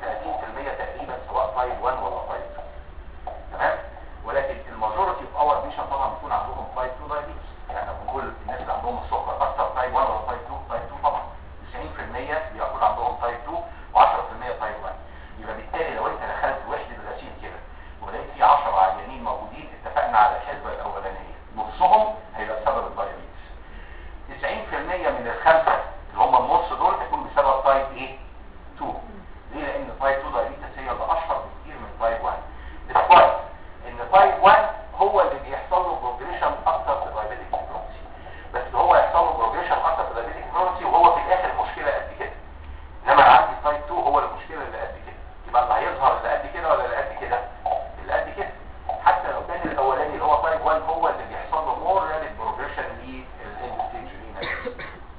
ل 30% تقريبا سواء تايب 1 ولا تايب 2 تمام ولكن الماجورتي اوف اور بيشن طبعا بيكون عندهم تايب 2 دايابيتس يعني بنقول الناس اللي عندهم السكر اكثر تايب 1 ولا تايب 2 تايب 2 طبعا 90% بيكون عندهم تايب 2 و10% تايب 1 يبقى بالتالي لو انت دخلت وحده الغسيل كده ولقيت في 10 عيانين موجودين اتفقنا على الحسبه الاولانيه نصهم هيبقى بسبب الدايابيتس 90% من الخمسه اللي هم النص دول هيكون بسبب تايب ايه 2 ليه لان تايب 2 دايابيتس هي اللي اشهر بكتير من تايب 1 ديسبايت ان تايب 1 هو اللي بيحصل له بروجريشن اكتر في الدايابيتك نيفروباثي بس هو يحصل له بروجريشن اكتر في الدايابيتك نيفروباثي وهو في الاخر المشكله قد كده انما انا عندي تايب 2 هو المشكله اللي قد كده يبقى اللي هيظهر اللي قد كده ولا اللي قد كده اللي قد كده حتى لو كان الاولاني اللي هو تايب 1 هو اللي بيحصل له مور رابيد بروجريشن للاند ستيج رينال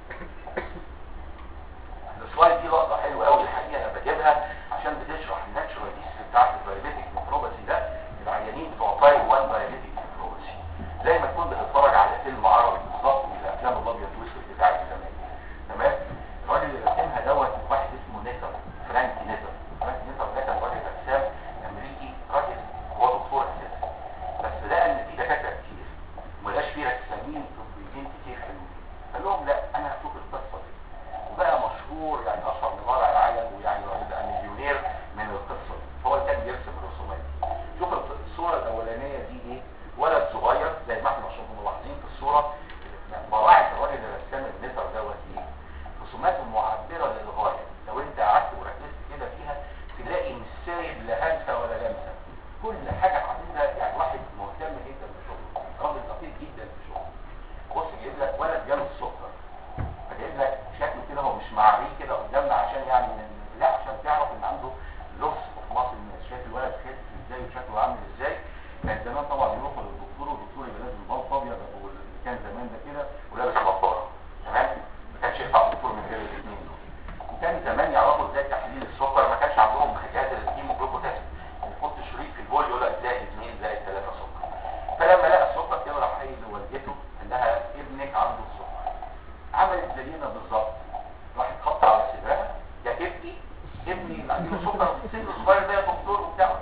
السلايد دي لقطه حلوه قوي الحقيقه انا بجيبها عشان بتشرح الناتشورال هيستوري بتاعت الدايابيتك نيفروباثي ده العيانين بتوع تايب 1 دايابيتك نيفروباثي زي ما تكون بتتفرج على فيلم عربي بالظبط من الافلام الابيض والاسود بتاعت زمان تمام الراجل اللي رسمها دوت واحد اسمه نيتر فرانك نيتر فرانك نيتر ده كان راجل رسام امريكي راجل هو دكتور اساسا بس لقى ان في دكاتره كتير وملاش فيه رسامين طبيين كتير حلوين قال لهم لا انا هشوف القصه دي وبقى مشهور يعني اشهر من ورع العالم ويعني راجل بقى مليونير من القصه دي فهو اللي كان بيرسم الرسومات دي شوف الصوره الاولانيه دي ايه ولد صغير زي ما احنا عشان ملاحظين في الصوره براعه الراجل اللي رسام النتر دوت ايه رسوماته معبره للغايه لو انت قعدت وركزت كده فيها تلاقي مش سايب لا همسه ولا لمسه كل حاجه عاملها يعني واحد مهتم جدا بشغله راجل دقيق جدا في شغله بص جايب لك ولد جاله السكر فجايب لك شكله كده هو مش معريه كده قدامنا عشان يعني لا عشان تعرف ان عنده لوس اوف ماسل شايف الولد خس ازاي وشكله عامل ازاي كان زمان طبعا يروحوا للدكتور والدكتور يبقى لازم بلط ابيض او اللي كان زمان ده كده ولابس نظاره تمام ما كانش ينفع الدكتور من غير الاثنين دول وكان زمان يعرفوا ازاي تحليل السكر ما كانش عندهم جهاز الهيموجلوبين يحط شريط في البول يقول لك زائد 2 زائد 3 سكر فلما لقى السكر كده راح قايل لوالدته قال لها ابنك عنده السكر عملت زينا بالظبط راحت خبط على صدرها يا كبدي ابني اللي عنده سكر في السن الصغير ده يا دكتور وبتاع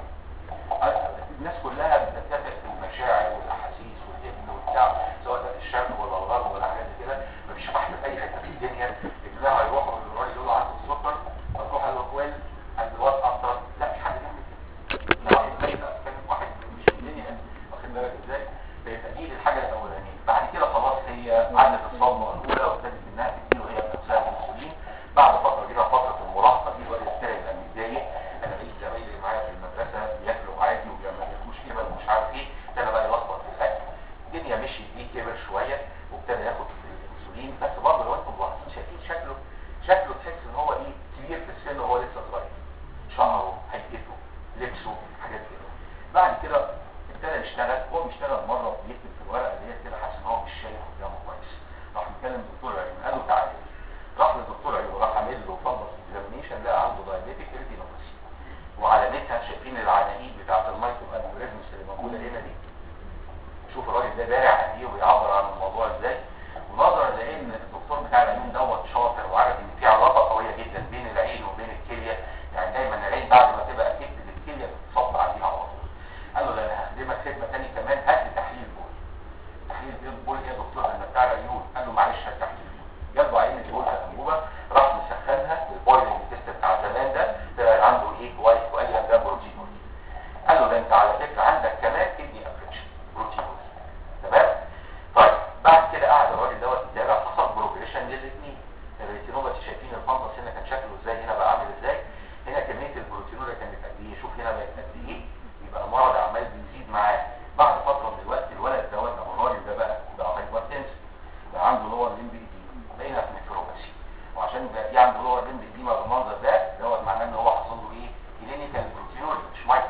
الناس كلها بتتفق في المشاعر والاحاسيس والابن وبتاع سواء ده في الشرق ولا الغرب ولا حاجات زي كده مفيش واحده في اي حته في الدنيا ابنها هيروح الراجل يقول له عنده السكر فتروح قال له ويل عند الواد اكتر لا مش حد يعمل كده واحد زي ده كان واحد مش في الدنيا واخد بالك ازاي فيبقى دي الحاجه الاولانيه بعد كده خلاص هي عدت الصدمه الاولى وابتدت انها تديله هي نفسها الانسولين بعد فتره كده فتره المراهقه دي الواد ابتدى يبقى متضايق انا لقيت زمايلي اللي معايا في المدرسه بياكلوا عادي وما بياكلوش كبر ومش عارف ايه ابتدى بقى يلخبط في الاكل الدنيا مشيت بيه كبر شويه وابتدى ياخد الانسولين بس برضه لو انتم ملاحظين شايفين شكله شكله تحس ان هو ايه كبير في السن وهو لسه صغير شعره هيئته لبسه حاجات كده بعد كده ابتدى يشتغل هو بيشتغل مره بيكتب في الورقه ديت كده حاسس ان هو بارع قد ايه ويعبر عن الموضوع ازاي ونظرا لان الدكتور بتاع العيون دوت شاطر وعارف ان في علاقه قويه جدا بين العين وبين الكليه يعني دايما العين بعد ما تبقى افكتد الكليه بتصب عليها على طول قال له ده انا هخدمك خدمه ثانيه كمان هات لي تحليل بول تحليل بول ايه يا دكتور انا بتاع العيون قال له معلش هات تحليل بول جاب له عين البول انبوبه راح مسخنها بالبويلنج تيست بتاع زمان ده طلع عنده ايه كويس وقال لي ده بروتين قال له ده انت على فكره عندك كمان كدني افريكشن بروتين تمام طيب بعد كده قعد الراجل دوت يتابع حصل بروجريشن للاثنين الريتينوباثي شايفين الفندس هنا كان شكله ازاي هنا بقى عامل ازاي هنا كميه البروتينوريا كانت قد ايه شوف هنا بقت قد ايه يبقى المرض عمال بيزيد معاه بعد فتره من الوقت الولد دوت او الراجل ده بقى بقى هايبرتنس بقى عنده لور ليمبي دي بقينا في نفروباثي وعشان يبقى في عنده لور ليمبي دي بالمنظر ده دوت معناه ان هو حصل له ايه كلينيكال بروتينوريا مش مايكرو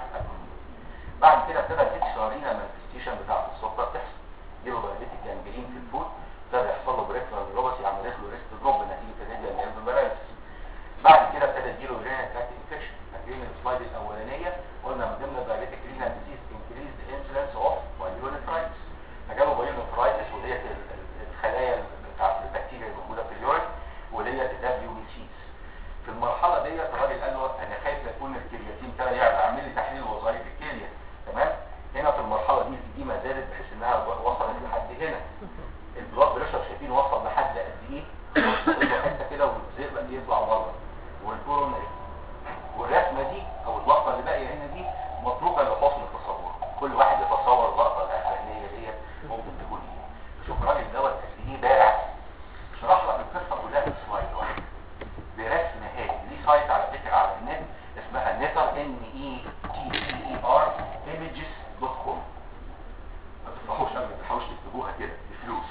بعد كده ابتدى الاكس رارينا مانفستيشن بتاعت السكر تحصل جيله دايابيتيك جانجرين في الفود ابتدى يحصل له بريفرال نيوروباثي عملت له ريست دروب نتيجه الريديال نيرف باراليسيس بعد كده ابتدى يجيله رينال تراكت انفكشن فاكرين السلايد الاولانيه قلنا من ضمن الدايابيتيك رينال ديزيز انكريز انسلنس اوف بايونيفرايتس فجاله بايونيفرايتس وديت ال- ال- الخلايا بتاعت البكتيريا الموجوده في اليورين وديت الدبليو بي سيز في المرحله ديت الراجل قال له انا خايف لا يكون الكرياتين ابتدى يعلى اعمل لي تحليل وظائف الكليه تمام هنا في المرحله دي الإديمة زادت بحيث انها وصلت لحد هنا البلاد بريشر شايفين وصل لحد قد ايه وصل له حته كده والزئبق دي يطلع بره والكورونري والرسمه دي او اللقطه اللي باقيه هنا دي متروكه لحسن التصور كل واحد يتصور اللقطه الاخرانيه ديت ممكن تكون ايه شوف الراجل دوت قد ايه بارع شرح لك القصه كلها في سلايد واحد برسم هادي ليه سايت على فكره على النت اسمها نتر ان اي تي سي اي ار ايمجز دوت كوم ما تفتحوش قبل ما تحاولوش تكتبوها كده بفلوس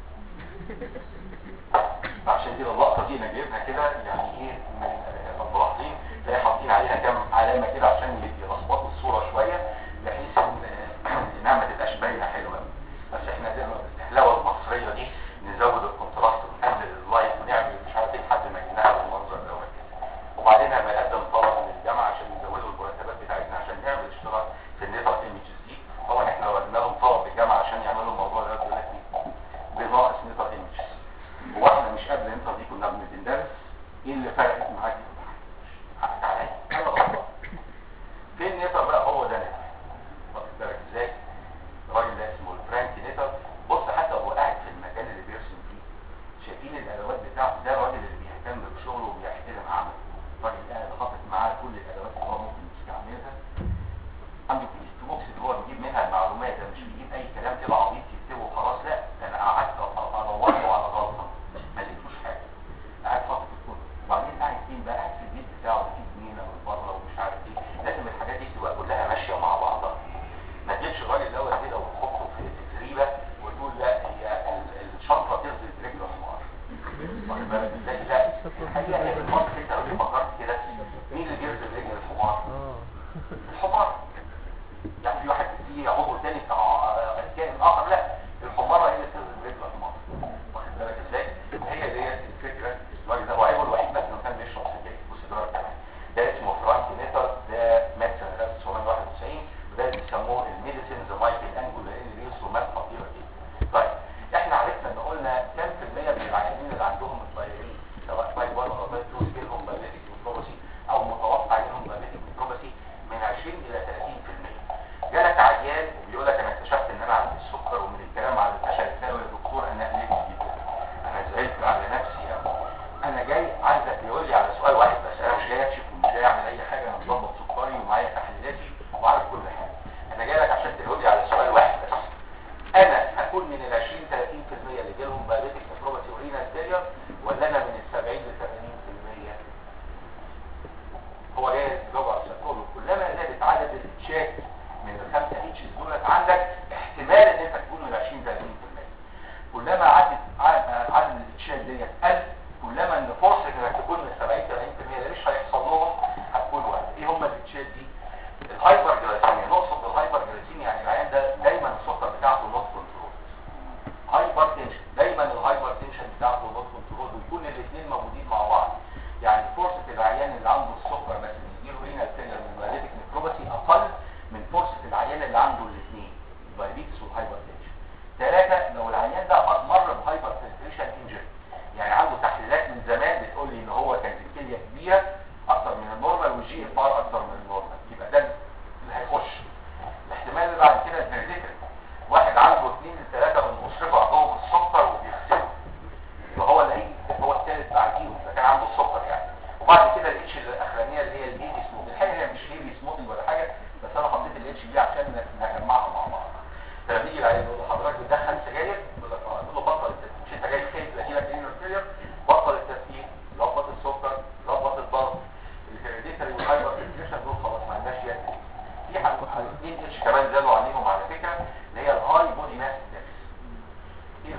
عشان كده اللقطه دي انا جايبها كده يعني ايه من الملاحظين تلاقي حاطين عليها كام علامه كده عشان يلخبطوا الصوره شويه بحيث ان انها ما تبقاش باينه حلوه بس احنا قدرنا بالفهلوه المصريه دي نزود الكونتراست ونقلل اللايت ونعمل مش عارف ايه لحد ما جبناها بالمنظر دوت كده وبعدين هبقى اقدم طلب من الجامعه عشان يزودوا المرتبات بتاعتنا عشان نعمل اشتراك في النيتال ايمجز دي طبعا احنا لو قدمنا لهم طلب بالجامعه عشان يعملوا الموضوع ده يقول لك ايه بناقص نيتال ايمجز هو احنا مش قبل النيتال دي كنا بندرس ايه اللي فرقت معاك حقك عليا انا غلطان فين النيتال بقى هو ده نيتال واخد بالك ازاي الراجل ده اسمه الفرانك نيتال بص حتى هو قاعد في المكان اللي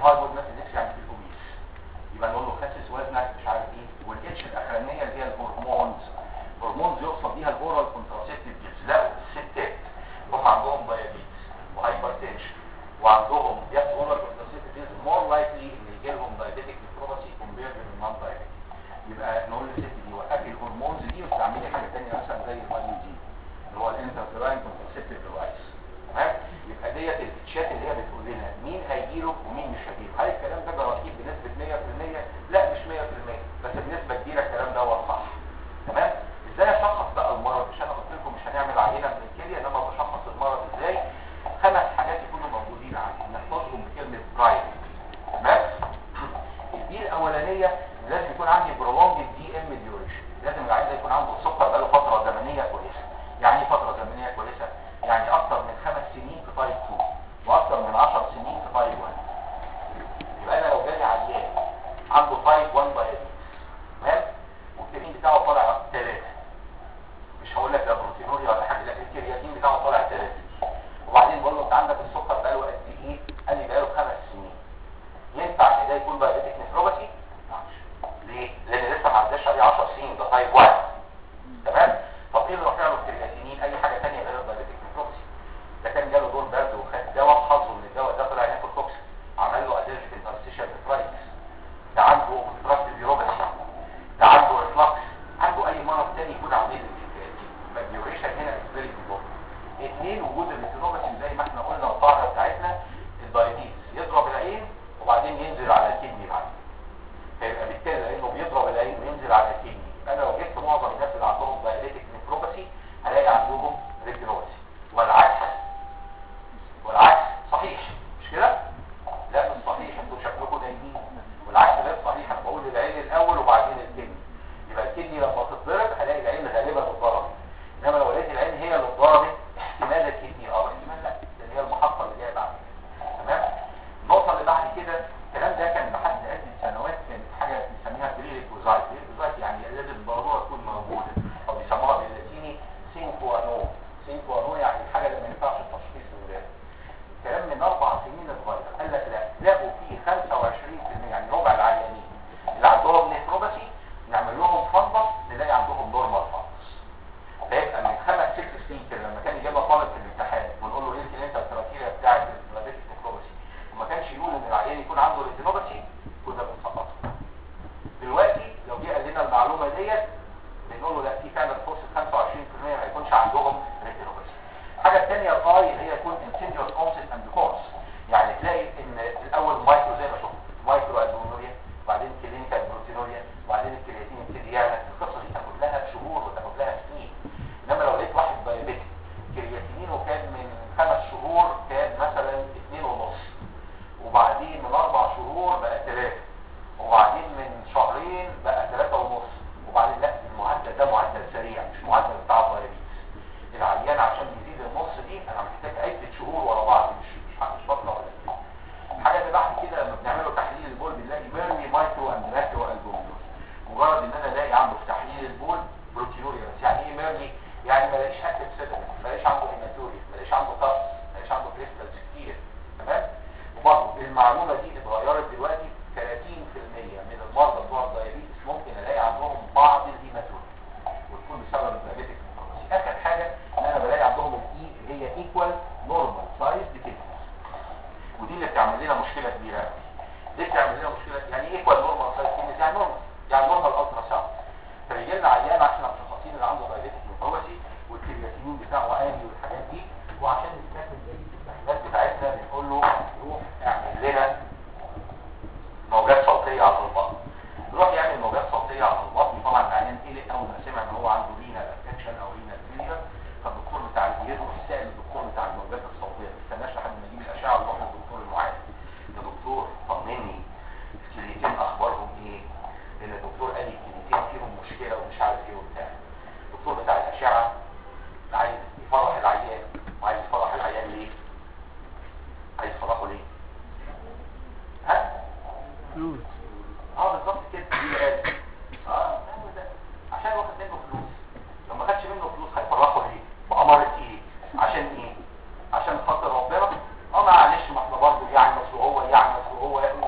هاي بود مثل الاكس يعني في الاوبيس يبقى نقول له خسس وزنك مش عارف ايه والاتش الاخرانيه اللي هي الهرمونز هرمونز يقصد بيها الاورال كونتراسيبتيف بيلز لا الستات هم عندهم دايابيتس وهايبرتنشن وعندهم ياخدوا اورال كونتراسيبتيف بيلز مور لايكلي ان يجي لهم دايابيتيك نيفروباثي كومبيرد للنون دايابيتيك يبقى نقول للست دي وقفي الهرمونز دي واستعملي حاجه ثانيه مثلا زي الاي دي اللي هو الانترفيراين كونتراسيبتيف ديفايس تمام يبقى ديت التشات اللي هي بتقول لنا مين هيجيله ومين مش هيجيله هل الكلام ده جراتيب بنسبه 100% لا مش 100% بس بنسبه كبيره الكلام ده هو الصح تمام ازاي اشخص بقى المرض مش انا قلت لكم مش هنعمل عينه من الكليه انما بشخص المرض ازاي خمس حاجات يكونوا موجودين عندي نحفظهم بكلمه برايم تمام الدي الاولانيه لازم يكون عندي برولونج دي ام ديوريشن لازم العيان ده يكون عنده سكر بقاله فتره زمنيه كويسه يعني ايه فتره زمنيه كويسه يعني اكتر من خمس سنين في تايب 2 واكتر من 10 سنين في تايب 1 يبقى انا لو جالي عيان عنده تايب 1 دايابيتس تمام والكريم بتاعه طالع 3 مش هقول لك ده بروتينوريا ولا حاجه لا الكرياتين بتاعه طالع 3 وبعدين بقول له انت عندك السكر بقاله قد ايه قال لي بقاله خمس سنين ينفع ان ده يكون دايابيتك نفروباثي ما ينفعش ليه لان لسه ما عداش عليه 10 سنين ده تايب 1 تمام طب ايه اللي رفع له الكرياتينين اي حاجه ثانيه غير الدايابيتك نفروباثي ده كان جاله دور برد وخد دواء حظه ان الدواء ده طلع ياكل توكسيك عمل له اديرجيك انترستيشن افرايتس ده عنده اوبستراكتيف يوروباثي ده عنده ريفلكس عنده اي مرض ثاني يكون عامل الكرياتين يبقى الديوريشن هنا از فيري امبورتنت اثنين وجود الريتينوباثي زي ما احنا قلنا القاعده بتاعتنا الدايابيتس يضرب العين وبعدين ينزل على الكدني بعدين فيبقى بالتالي لانه بيضرب العين وينزل على الكدني انا لو جبت معظم الناس اللي عندهم دايابيتك نيفروباثي هلاقي عندهم ريتينوباثي والعكس والعكس صحيح مش كده لا مش صحيح انتوا شكلكم نايمين والعكس غير صحيح انا بقول العين الاول وبعدين الكدني يبقى الكدني لما تتضرب هلاقي العين غالبا اتضربت انما لو لقيت العين هي اللي اتضربت احتمال الكدني اه احتمال لا لان هي المحطه اللي جايه بعد كده. تمام النقطه اللي بعد كده الكلام ده كان لحد عده سنوات كانت حاجه بنسميها بريريكوزايت بريريكوزايت يعني لازم ضروره تكون موجوده او بيسموها باللاتيني سينكوانو سينكوانو يعني الحاجه اللي ما ينفعش التشخيص الولاد الكلام من اربع سنين اتغير قال لك لا لقوا فيه 25% يعني ربع العيانين اللي عندهم نيفروباثي نعمل لهم فندس نلاقي عندهم نورمال فندس فيبقى من خمس ست سنين كده لما كان يجيبنا طالب في الامتحان ونقول له يمكن انت الكرايتيريا بتاعت الدايابيتك نيفروباثي وما كانش يقول ان العيان يكون عنده ريتينوباثي كنا بنسقطه دلوقتي لو جه قال لنا المعلومه ديت بنقول له لا في فعلا فرصه 25% ما يكونش عندهم ريتينوباثي الحاجه الثانيه الاي اللي هي يكون انسيديوس اونست اند كورس يعني تلاقي ان الاول مايكرو زي ما شفت مايكرو البوموريا وبعدين كلينيكال بروتينوريا وبعدين الكرياتين يبتدي يعلى القصه دي تاخد لها شهور وتاخد لها سنين انما لو لقيت واحد دايابيتي كرياتينينه كان من خمس شهور كان مثلا اتنين ونص وبعدين من اربع شهور بقى ثلاثة وبعدين من شهرين بقى ثلاثة ونص وبعدين لا المعدل ده معدل سريع مش معدل بتاع الدايابيتس العيان عشان يزيد النص دي انا محتاج عدة شهور ورا بعض مش مش مش فترة ولا اتنين الحاجة اللي بعد كده لما بنعمله تحليل البول بنلاقي ميرمي مايكرو اند ماكرو البومينوز مجرد ان انا الاقي عنده في تحليل البول بروتينوريا بس يعني ايه ميرمي يعني ما الاقيش اكتف سيدمنت ما الاقيش عنده هيماتوريا ما الاقيش عنده طفل ما الاقيش عنده كريستالز كتير تمام وبرضه المعلومه دي اتغيرت دلوقتي 30% من المرضى بتوع الدايابيتس ممكن الاقي عندهم بعض الهيماتوريا وتكون بسبب الدايابيتك اخر حاجه ان انا بلاقي عندهم الاي اللي هي ايكوال نورمال سايز كيدنيز ودي اللي بتعمل لنا مشكله كبيره قوي ليه بتعمل لنا مشكله يعني ايه ايكوال نورمال سايز كيدنيز يعني نورمال يعني نورمال الترا ساوند فيجي لنا عيان عشان مشخصين اللي عنده دايابيتك نيوروباثي والكرياتينين بتاعه عالي والحاجات دي وعشان نستخدم بقيه التحليلات بتاعتنا بنقول له روح اعمل لنا موجات صوتيه على البطن يروح يعمل موجات صوتيه على البطن طبعا العيان قلق اول ما سمع ان هو عنده رينا افكشن او رينا فيلير فالدكتور بتاع البيض سال الدكتور بتاع الموجات الصوتيه ما استناش لحد ما يجيب الاشعه ويروح للدكتور المعالج يا دكتور طمني الكليتين اخبارهم ايه؟ لان الدكتور قال لي الكليتين فيهم مشكله ومش عارف ايه وبتاع الدكتور بتاع الاشعه عايز يفرح العيان وعايز يفرح العيان ليه؟ عايز يفرحه ليه؟ ها؟ فلوس اه بالظبط كده دي قال اه هو ده عشان واخد منه فلوس لو ما خدش منه فلوس هيفرحوا ليه بأمارة ايه عشان ايه عشان خاطر ربنا اه معلش ما احنا برضه يعنس وهو يعنس وهو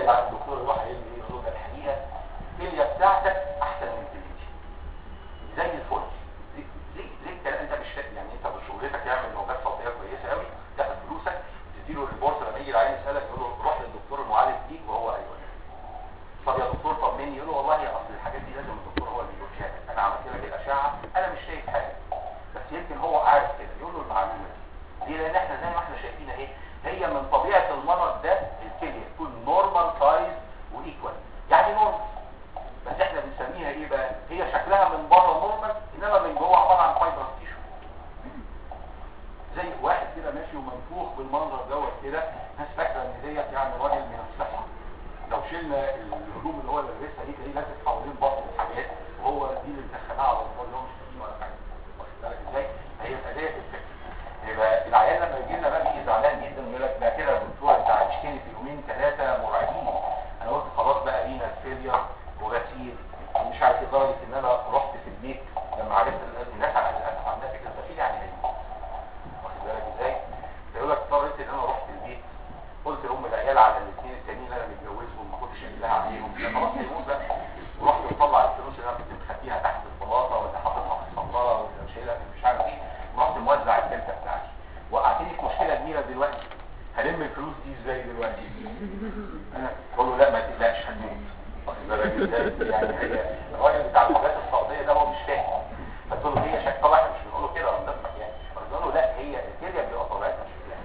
يلاقي بعد الدكتور يروح قايل له ايه يقول له ده الحقيقه الكليه بتاعتك احسن من كليتي زي الفل ليه ليه ليه الكلام انت مش فاهم يعني انت بشغلتك يعمل موجات صوتيه كويسه قوي تاخد فلوسك تديله الريبورت لما يجي العيان يسالك يقول له روح للدكتور المعالج ليك وهو ايوه طب يا دكتور طمني يقول له والله اصل الحاجات دي لازم الدكتور هو اللي يقولها لك انا عملت لك الاشعه انا مش شايف حاجه بس يمكن هو عارف كده يقول له المعلومه دي ليه لان احنا زي ما احنا شايفين اهي هي من طبيعه المرض ده الكليه تكون نورمال سايز وايكوال يعني نورمال بس احنا بنسميها ايه بقى هي شكلها من بره نورمال انما من جوه عباره عن فايبرس تيشو زي واحد كده ماشي ومنفوخ بالمنظر دوت كده ناس فاكره ان ديت يعني راجل من الصحه لو شلنا الهدوم اللي هو لابسها دي تلاقيه لابس حوالين بطن الحاجات وهو دي اللي مدخلها على الفاضي هو مش فاهم ولا حاجه واخد بالك ازاي هي ديت الفكره يبقى العيان لما يجي لنا بقى بيجي زعلان جدا ويقول لك ده كده يا دكتور انت هتشتكي في يومين ثلاثه مرعبين انا قلت خلاص بقى لينا الفيلير وغسيل ومش عارف إيه لدرجه ان انا رحت في البيت لما عرفت ال- الناس على للاسف عندها فكره غسيل يعني هيموت واخد بالك ازاي يقول لك اضطريت ان انا رحت البيت قلت لام العيال على الاثنين التانيين اللي انا متجوزهم ما كنتش قايل لها عليهم لا خلاص هيموت بقى ورحت مطلع الفلوس اللي انا كنت مخبيها تحت البلاطه ولا حاططها في الصنداره ولا شايلها في مش عارف ايه ورحت موزع التلته بتاعتي وقعتني في مشكله كبيره دلوقتي هلم الفلوس دي ازاي دلوقتي انا بقول له لا ما تقلقش هتموت واخد بالك ازاي يعني هي الراجل بتاع الحاجات الصعيديه ده هو مش فاهم فقلت له هي شكل طبعا احنا مش بنقول له كده ولا بنضحك يعني قلت له لا هي الكليه بيبقى طبيعتها شكلها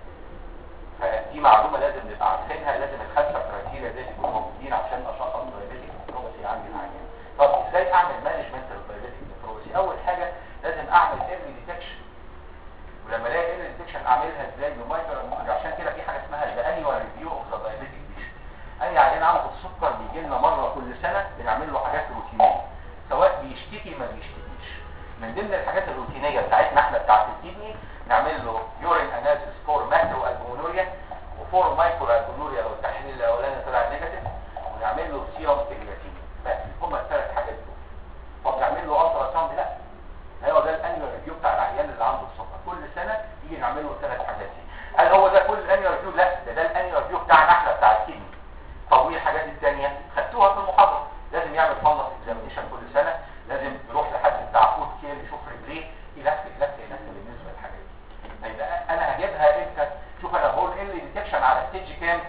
فدي معلومه لازم نبقى عارفينها لازم الخمسه كرايتيريا دي يكونوا موجودين عشان اشخص الدايابيتيك نيفروباثي عند العيان طب ازاي اعمل مانجمنت للدايابيتيك نيفروباثي اول حاجه لازم اعمل ايرلي ديتكشن ولما الاقي ايرلي ديتكشن اعملها ازاي بمايكرو عشان كده في حاجه اسمها ذا انيوال ريفيو اوف ذا دايابيتيك بيشن اي عيان عنده السكر بيجي لنا مره كل سنه بنعمل له حاجات روتينيه سواء بيشتكي ما بيشتكيش من ضمن الحاجات الروتينيه بتاعتنا احنا بتاعت الكدني نعمل له يورين اناليسيس فور ماكرو البونوريا وفور مايكرو البونوريا لو التحليل الاولاني طلع نيجاتيف ونعمل له سيرم كرياتين بس هم الثلاث حاجات دول طب نعمل له الترا ساوند لا هو ده الانيوال ريفيو بتاع العيان اللي عنده السكر كل سنه يجي نعمل له الثلاث حاجات دي هل هو ده كل الانيوال ريفيو لا ده ده الانيوال ريفيو بتاعنا احنا بتاع الكدني طب وايه الحاجات الثانيه خدتوها في المحاضره لازم يعمل فندس اكزامينشن كل سنه لازم يروح لحد بتاع فود كير يشوف رجليه يلف يلف يلف بالنسبه للحاجات دي طيب انا هجيبها امتى شوف انا بقول ايه اللي ديتكشن على ستيج كام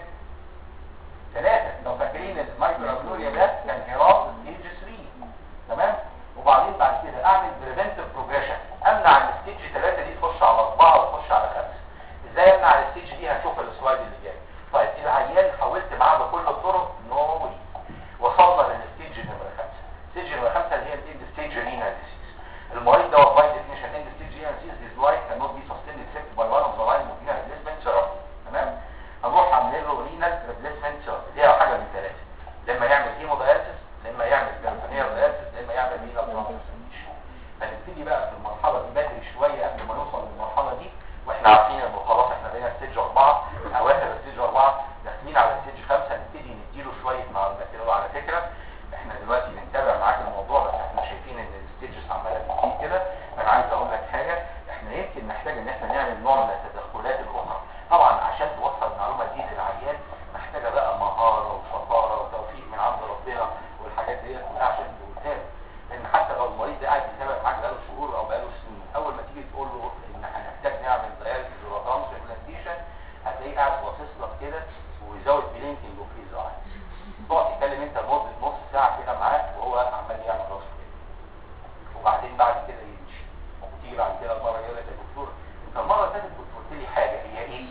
ثلاثه لو فاكرين المايكروبيولوجيا ده كان هراب ستيج 3 تمام وبعدين بعد كده اعمل بريفنتيف بروجريشن امنع الستيج 3 دي تخش على 4 وتخش على 5 ازاي امنع الستيج دي هنشوف السلايد اللي جاي طيب العيان حاولت معاه بكل الطرق نو واي وصلنا للستيج نمره 5 ستيج نمره 5 اللي هي الاند ستيج رينال ديسيز المريض ده باي ديفينيشن اند ستيج رينال ديسيز هيز لايف كان نوت بي سستيند اكسبت باي وان اوف ذا لاين اوف رينال ريبليسمنت ثيرابي تمام هنروح عاملين له رينال ريبليسمنت ثيرابي دي حاجه من ثلاثه لما يعمل هيمو داياليسيس لما يعمل بيرتونيال داياليسيس لما يعمل رينال ترانسفيرميشن هنبتدي بقى في المرحله دي بدري شويه قبل ما نوصل للمرحله دي واحنا عارفين انه خلاص احنا بقينا ستيج 4 اواخر ستيج 4 داخلين على ستيج 5 نبتدي نديله شويه معلومات يقول له على فكره احنا دلوقتي بنتابع معاك الموضوع بس احنا شايفين ان الستيجز عماله بتزيد كده فانا عايز اقول لك حاجه احنا يمكن نحتاج ان احنا نعمل نوع من التدخلات الاخرى طبعا عشان توصل المعلومه دي للعيان محتاجه بقى مهاره وشطاره وتوفيق من عند ربنا والحاجات دي كلها عشان تقولها له لان حتى لو المريض ده قاعد يتابع معاك بقاله شهور او بقاله سنين اول ما تيجي تقول له ان هنحتاج نعمل داياليسيس ولا ترانسبلانتيشن هتلاقيه قاعد باصص لك كده ويزود بلينكينج اوف هيز ايز تقعد تتكلم انت لمده نص ساعه كده معاه وهو عمال يعمل راسه كده وبعدين بعد كده يمشي وتيجي بعد كده المره يقول لك يا دكتور انت المره اللي فاتت كنت قلت لي حاجه هي ايه؟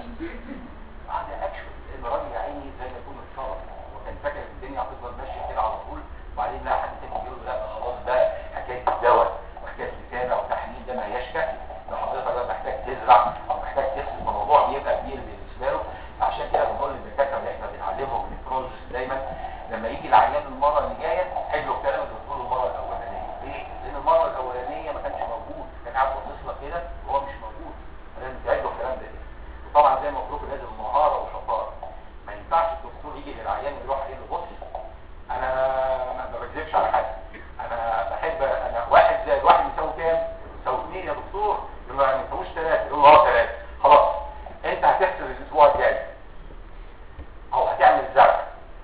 هذا اكشن الراجل يا عيني زي ما يكون اتصرف وكان فاكر ان الدنيا هتفضل ماشيه كده على طول وبعدين لا حد تاني يقول له لا خلاص ده حكايه الدواء وحكايه الكتابه وتحليل ده ما هياش كافي لو حضرتك بقى محتاج تزرع او محتاج تحسب الموضوع بيبقى كبير بالنسبه له عشان كده بنقول للدكاتره اللي احنا بنعلمهم النيفرولوجيست دايما لما يجي العيان المره اللي جايه حلوا الكلام اللي بتقوله المره الاولانيه ليه؟ لان المره الاولانيه ما كانش موجود كان قاعد باصص لك كده وهو مش موجود لازم تعيد له الكلام ده كده وطبعا زي ما قلت لكم لازم مهاره وشطاره ما ينفعش الدكتور يجي للعيان يروح قايل له بص انا ما بكذبش على حد انا بحب انا واحد زائد واحد يساوي كام؟ يساوي اثنين يا دكتور يقول له يعني ما يساويش ثلاثه يقول له اه ثلاثه خلاص انت هتحسب الاسبوع الجاي او هتعمل زرع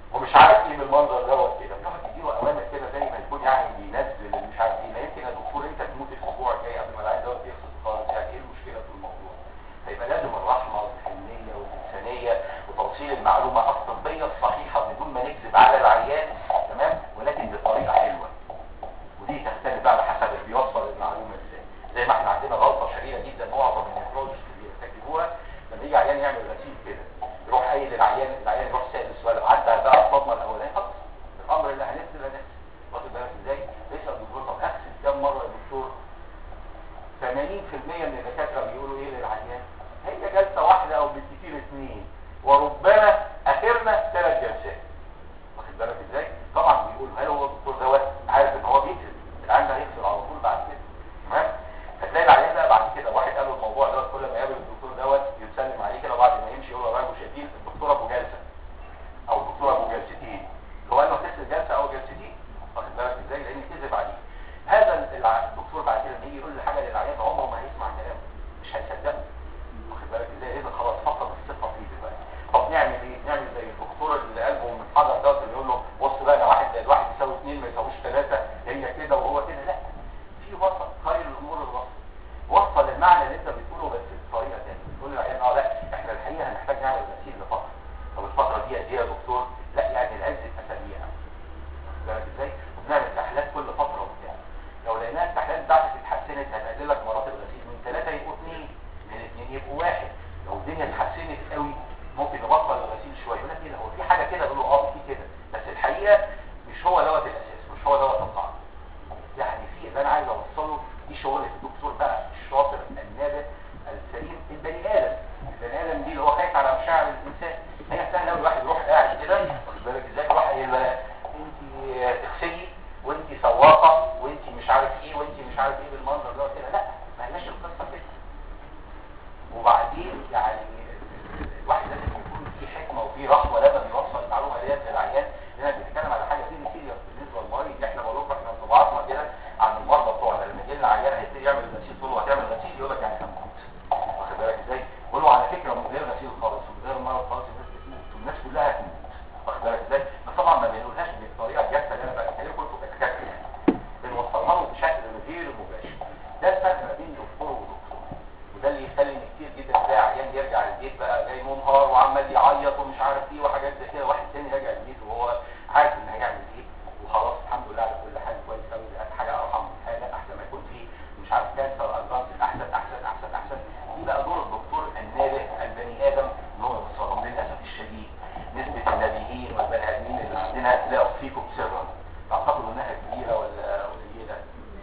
الحقيقه مش هو دوت الاساس مش هو دوت القاعده يعني في اللي انا عايز اوصله دي شغله الدكتور بقى الشاطر النابه السليم البني ادم البني ادم دي اللي هو خايف على مشاعر الانسان هي سهله قوي الواحد يروح قاعد كده واخد بالك ازاي يروح قايل بقى انت تغسلي وانت سواقه وانت مش عارف ايه وانت مش عارف ايه بالمنظر ده كده لا ما هياش القصه كده وبعدين يعني الواحد لازم يكون في حكمه وفي رحمه لما بيوصل المعلومه ديت للعيان لان بنتكلم على حاجه دي سيريس بالنسبه للمريض احنا بقول لكم احنا انطباعاتنا كده عن المرضى بتوعنا لما يجي لنا عيان هيبتدي يعمل غسيل تقول له هتعمل غسيل يقول لك يعني هموت واخد بالك ازاي؟ قول له على فكره من غير غسيل خالص ومن غير مرض خالص الناس بتموت والناس كلها هتموت واخد بالك ازاي؟ بس طبعا ما بنقولهاش بالطريقه الجافه اللي انا بتكلم لكم كدكاتره يعني بنوصلها له بشكل غير مباشر ده الفرق ما بين دكتور ودكتور وده اللي يخلي ان كتير جدا تلاقي عيان يرجع البيت بقى جاي منهار وعمال يعيط ومش عارف ايه وحاجات زي كده واحد تاني راجع البيت وهو عارف ان هيعمل ايه وخلاص الحمد لله على كل حال كويس قوي دي حاجه ارحم من حاجه احسن ما يكون في مش عارف كانسر ادفانس احسن احسن احسن احسن دي بقى دور الدكتور النابه البني ادم ان هو يوصلهم للاسف الشديد نسبه النابهين والبني ادمين اللي عندنا لا اخفيكم سرا تعتقدوا انها كبيره ولا قليله؟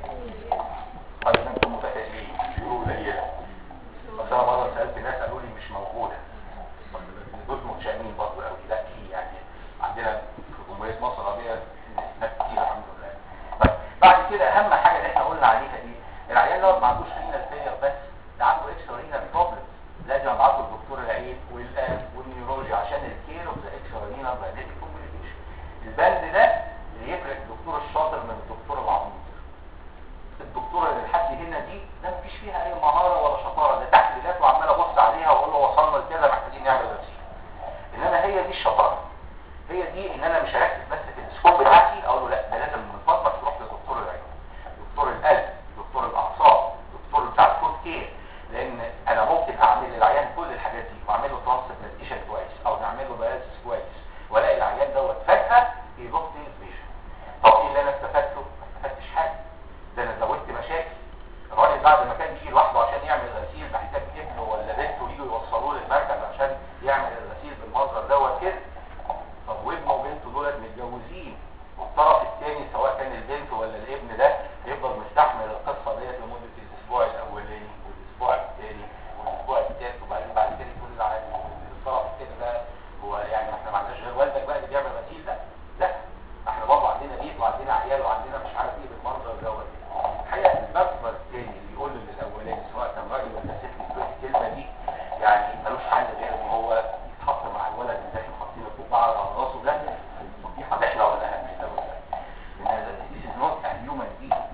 طيب انتم متفائلين بيقولوا قليله بس انا مره سالت ناس قالوا لي مش موجوده دول متشائمين برضه قوي لا في يعني عندنا في جمهوريه مصر العربيه ناس كتير الحمد لله طيب بعد كده اهم حاجه اللي احنا قلنا عليها دي العيان دوت ما عندوش رينال فيلر بس ده عنده اكسترا رينال بروبلم لازم ابعته لدكتور العين والقلب والنيورولوجي عشان الكير اوف ذا اكسترا رينال دايناميك كوميونيكيشن البند ده اللي يفرق الدكتور الشاطر من الدكتور العميق الدكتوره اللي لحد هنا دي ده مفيش فيها اي مهاره ولا شطاره ده تحليلات وعمال ابص عليها واقول له وصلنا لكده محتاجين نعمل غسيل انما هي دي الشطاره هي دي ان انا مش هركز بس في السكوب بتاعتي اقول له لا ده لازم من فضلك تروح لدكتور العين دكتور القلب دكتور الاعصاب دكتور بتاع الفود كير لان انا ممكن اعمل للعيان كل الحاجات دي واعمل له ترانسبلانتيشن كويس او نعمل له داياليسيس كويس والاقي العيان دوت فجاه يلوك فيجن طب ايه اللي انا استفدته؟ ما استفدتش حاجه ده انا زودت مشاكل الراجل بعد ما كان يجي لوحده عشان يعمل غسيل محتاج ابنه ولا بنته يجوا يوصلوه للمركز عشان يعمل الغسيل بالمنظر دوت كده طب وابنه وبنته دولت متجوزين والطرف الثاني سواء كان البنت ولا الابن ده يفضل مستحمل القصه ديت لمده الاسبوع الاولاني والاسبوع الثاني والاسبوع الثالث وبعدين بعد كده يكون الع- الطرف الثاني ده هو يعني احنا ما عندناش غير والدك بقى اللي بيعمل غسيل ده لا احنا برضه عندنا بيت وعندنا عيال وعندنا مش عارف ايه بالمنظر دوت الحقيقه المصدر الثاني اللي يقول للاولاني سواء كان راجل ولا ست يقول الكلمه دي يعني ملوش حل غير ان هو يتحط مع الولد اللي احنا حاطينه فوق بعض على راسه ده النصيحه اللي احنا قلناها من الاول ان this is not a human being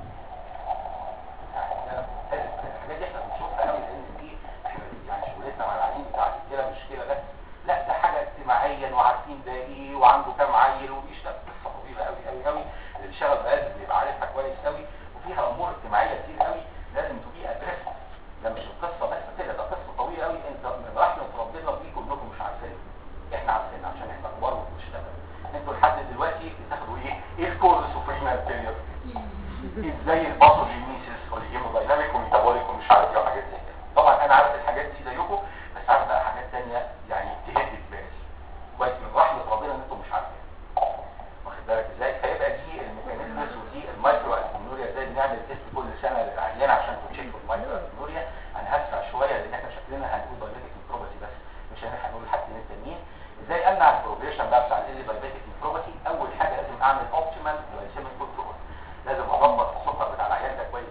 يعني ده الحاجات دي احنا بنشوفها قوي لان دي احنا يعني شغلتنا مع العيين بتاعت كده مش كده بس لا ده حاجه اجتماعيا وعارفين ده ايه وعنده كام عيل وبيشتغل قصه طويله قوي قوي قوي اللي بيشتغل بقلب بيبقى عارفها كويس قوي وفيها امور اجتماعيه كتير قوي لازم تبقي ادريس ده مش القصه بس كده ده قصه طويله قوي انت من رحمه ربنا بيه كلكم مش عارفينها احنا عارفينها عشان احنا كبار وبنشتغل انتوا لحد دلوقتي بتاخدوا ايه؟ ايه الكورس اوف رينال فيلير؟ ازاي الباثوجينيسيس والهيمودايناميك والميتابوليك ومش عارف ايه وحاجات زي كده طبعا انا عارف الحاجات دي زيكم بس عارف بقى حاجات تانية يعني تهد دماغي كويس من رحمه ربنا ان انتم مش عارفين واخد بالك ازاي فيبقى دي الميكانيزمز ودي المايكرو الكترونوريا ازاي بنعمل تيست كل سنه للعيان عشان تشيك المايكرو الكترونوريا هنهسع شويه لان احنا شكلنا هنقول دايبيتك نيكروباثي بس مش هنلحق نقول حاجتين التانيين ازاي امنع البروجريشن بقى بتاع الايلي دايبيتك نيكروباثي اول حاجه لازم اعمل اوبتيمال جلايسيميك كنترول لازم اظبط السكر بتاع العيان ده كويس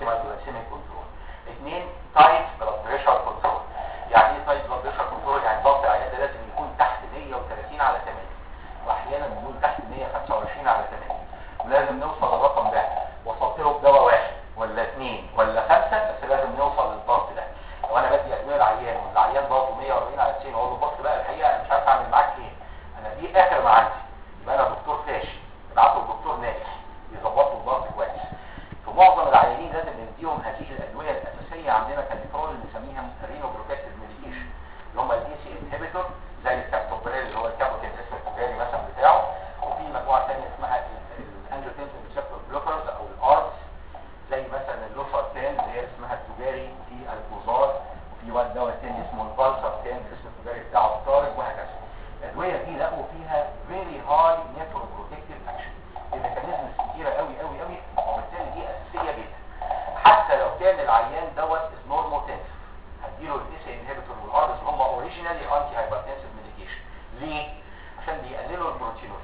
هايبوجلايسيميك كنترول اثنين تايت بلاد بريشر كنترول يعني ايه تايت بلاد بريشر كنترول يعني ضغط العيان ده لازم يكون تحت 130 على 8 واحيانا بنقول تحت 125 على 8 ولازم نوصل للرقم ده وصلت له بدواء واحد ولا اثنين ولا خمسه بس لازم نوصل للضغط ده لو انا بدي ادويه العيان والعيان ضغطه 140 على 90 اقول له بص بقى الحقيقه انا مش عارف اعمل معاك ايه انا دي اخر ما عندي يبقى انا دكتور فاشل ابعته لدكتور ناجح يظبط له الضغط كويس في معظم العيانين لازم نديهم هذه الادويه الاساسيه عندنا كنترول بنسميها رينو بروتكتيف ميديكيشن اللي هم الاي سي انهبيتور زي الكابتوبريل اللي هو الكابوتين اسم التجاري مثلا بتاعه وفي مجموعه ثانيه اسمها الانجيوتنسين ريسبتور بلوكرز او الارتس زي مثلا اللوسارتان اللي هي اسمها التجاري وفي البوزار وفي واحد دواء تاني اسمه الفالسارتان الاسم التجاري بتاعه الطارق وهكذا الادويه دي لقوا فيها فيري هاي نيفرو بروتكتيف اكشن الميكانيزمز كتيره قوي قوي قوي وبالتالي دي اساسيه جدا حتى لو كان العيان دوت از نورموتنس هديله الاس انهبيتور والارز اللي هم اوريجينالي انتي هايبرتنسيف ميديكيشن ليه؟ عشان بيقللوا البروتينوريا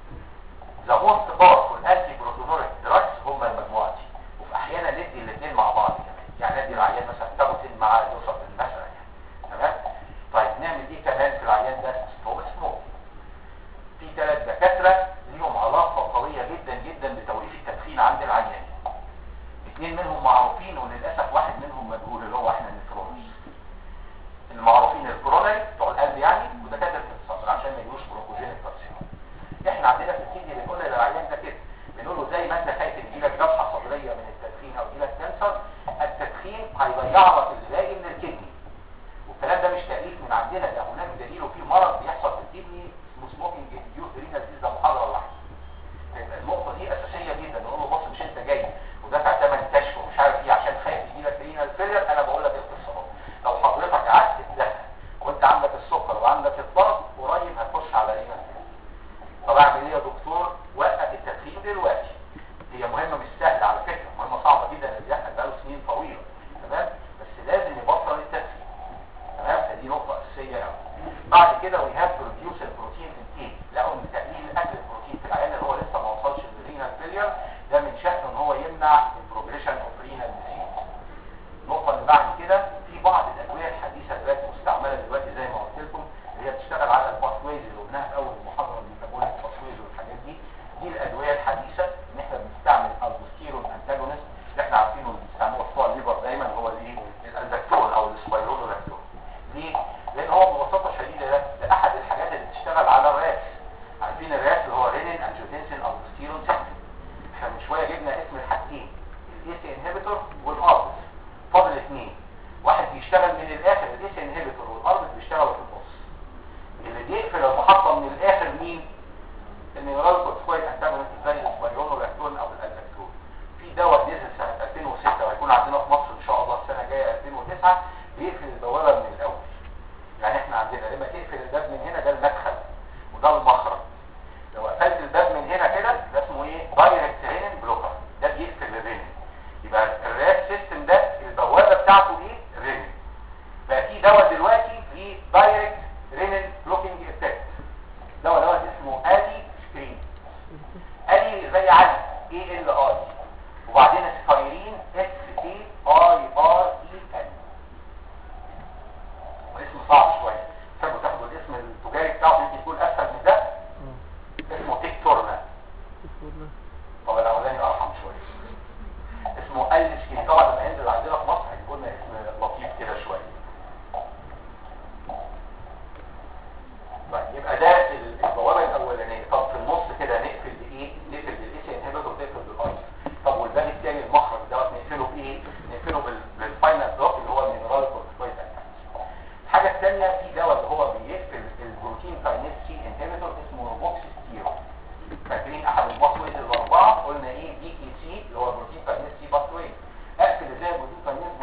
ذا موست باورفول انتي بروتونوريك دراجز هم المجموعه دي وفي احيانا ندي الاثنين مع بعض كمان يعني ندي العيان مثلا تابوتين مع اللوسابين مثلا يعني تمام طيب نعمل ايه كمان في العيان ده ستوب سموك في ثلاث دكاتره ليهم علاقه قويه جدا جدا بتوقيف التدخين عند العيان اثنين منهم معروفين وللاسف واحد منهم مجهول اللي هو احنا النفرولوجي المعروفين الكورونري بتوع القلب يعني ودكاتره الصدر عشان ما يجوش بروكوجينيك كارسينوم احنا عندنا في الكيدني بنقول للعيان ده كده بنقول له زي ما انت خايف ان يجيلك جرحه صدريه من التدخين او يجيلك كانسر التدخين هيضيع لك اللي باقي من الكدني والكلام ده مش تاليف من عندنا ده هناك دليل وفي مرض بيحصل في الكدني اسمه سموكينج انديوس رينال ديز ده محاضره لوحده يبقى النقطه دي اساسيه جدا نقول له بص مش انت جاي ودافع ثمن كشف ومش عارف ايه عشان خايف يجيلك رينال فيلر انا بقول لك القصه اهو لو حضرتك قعدت تدخن وانت عندك السكر وعندك الضغط قريب هتخش على رينال فيلر طب اعمل ايه يا دكتور وقف التدخين دلوقتي هي مهمه مش سهله على فكره مهمه صعبه جدا اللي بيحصل بقاله سنين طويله تمام بس لازم يبطل التدخين تمام فدي نقطه اساسيه قوي بعد كده وي هاف تو ريديوس البروتين انتيك لقوا ان تقليل اكل البروتين في العيان اللي هو لسه ما وصلش للرينال فيلير ده من شأنه ان هو يمنع البروجريشن اوف رينال ديزيز النقطه اللي بعد كده في بعض الادويه الحديثه دلوقتي مستعمله دلوقتي زي ما قلت لكم اللي هي بتشتغل على الباثويز اللي قلناها في اول المحاضره الميتابوليك باثويز والحاجات دي دي الادويه الحديثه ان احنا بنستعمل البوستيرون انتاجونست اللي احنا عارفينه اللي بيستعملوه بتوع الليفر دايما هو الايه الالزاكتون او السبايرولولاكتون ليه؟ لان هو ببساطه شديده ده, ده احد الحاجات اللي بتشتغل على الراس عارفين الراس اللي هو رينين انجيوتنسين البوستيرون سيستم احنا من شويه جبنا اسم الحاجتين الاي سي انهبيتور والاربس فاضل اثنين واحد بيشتغل من الاخر الاي سي انهبيتور والاربس بيشتغلوا في النص اللي بيقفل المحطه من الاخر مين المينرال كورتيكويد انتاجونست زي السبايرولولاكتون او الالزاكتون في دواء نزل سنه 2006 وهيكون عندنا في مصر ان شاء الله السنه الجايه 2009 بيقفل البوابه من الاول يعني احنا عندنا لما تقفل الباب من هنا ده المدخل وده المخرج لو قفلت الباب من هنا كده ده اسمه ايه دايركت رينين بلوكر ده بيقفل الرينين يبقى الراب سيستم ده البوابه بتاعته ايه رينين بقى في دواء دلوقتي في دايركت رينين بلوكينج افكت دواء دوت اسمه ادي سكرين ادي زي علي اي ال اي وبعدين سكايرين اس اي اي ار اي ان اسم صعب شويه تحبوا تاخدوا الاسم التجاري بتاعه يمكن يكون اسهل من ده اسمه تيكتورنا طب الاولاني ارحم شويه اسمه السكين طبعا لما ينزل عندنا في مصر هيجيبوا لنا اسم لطيف كده شويه طيب يبقى ده ال- البوابه الاولانيه طب في النص كده نقفل بايه نقفل بالاي سي انهبيتور نقفل بالاي طب والباب الثاني المخرج دوت نقفله بايه نقفله بال- بالفاينل بلوك اللي هو المينرال كورتيكويد الحاجه الثانيه في دواء اللي هو بيقفل البروتين كاينيز سي انهبيتور اسمه روبوكسيستيرون فاكرين احد الباسويز الاربعه قلنا ايه بي اي سي اللي هو البروتين كاينيز سي باسوي اقفل ازاي البروتين كاينيز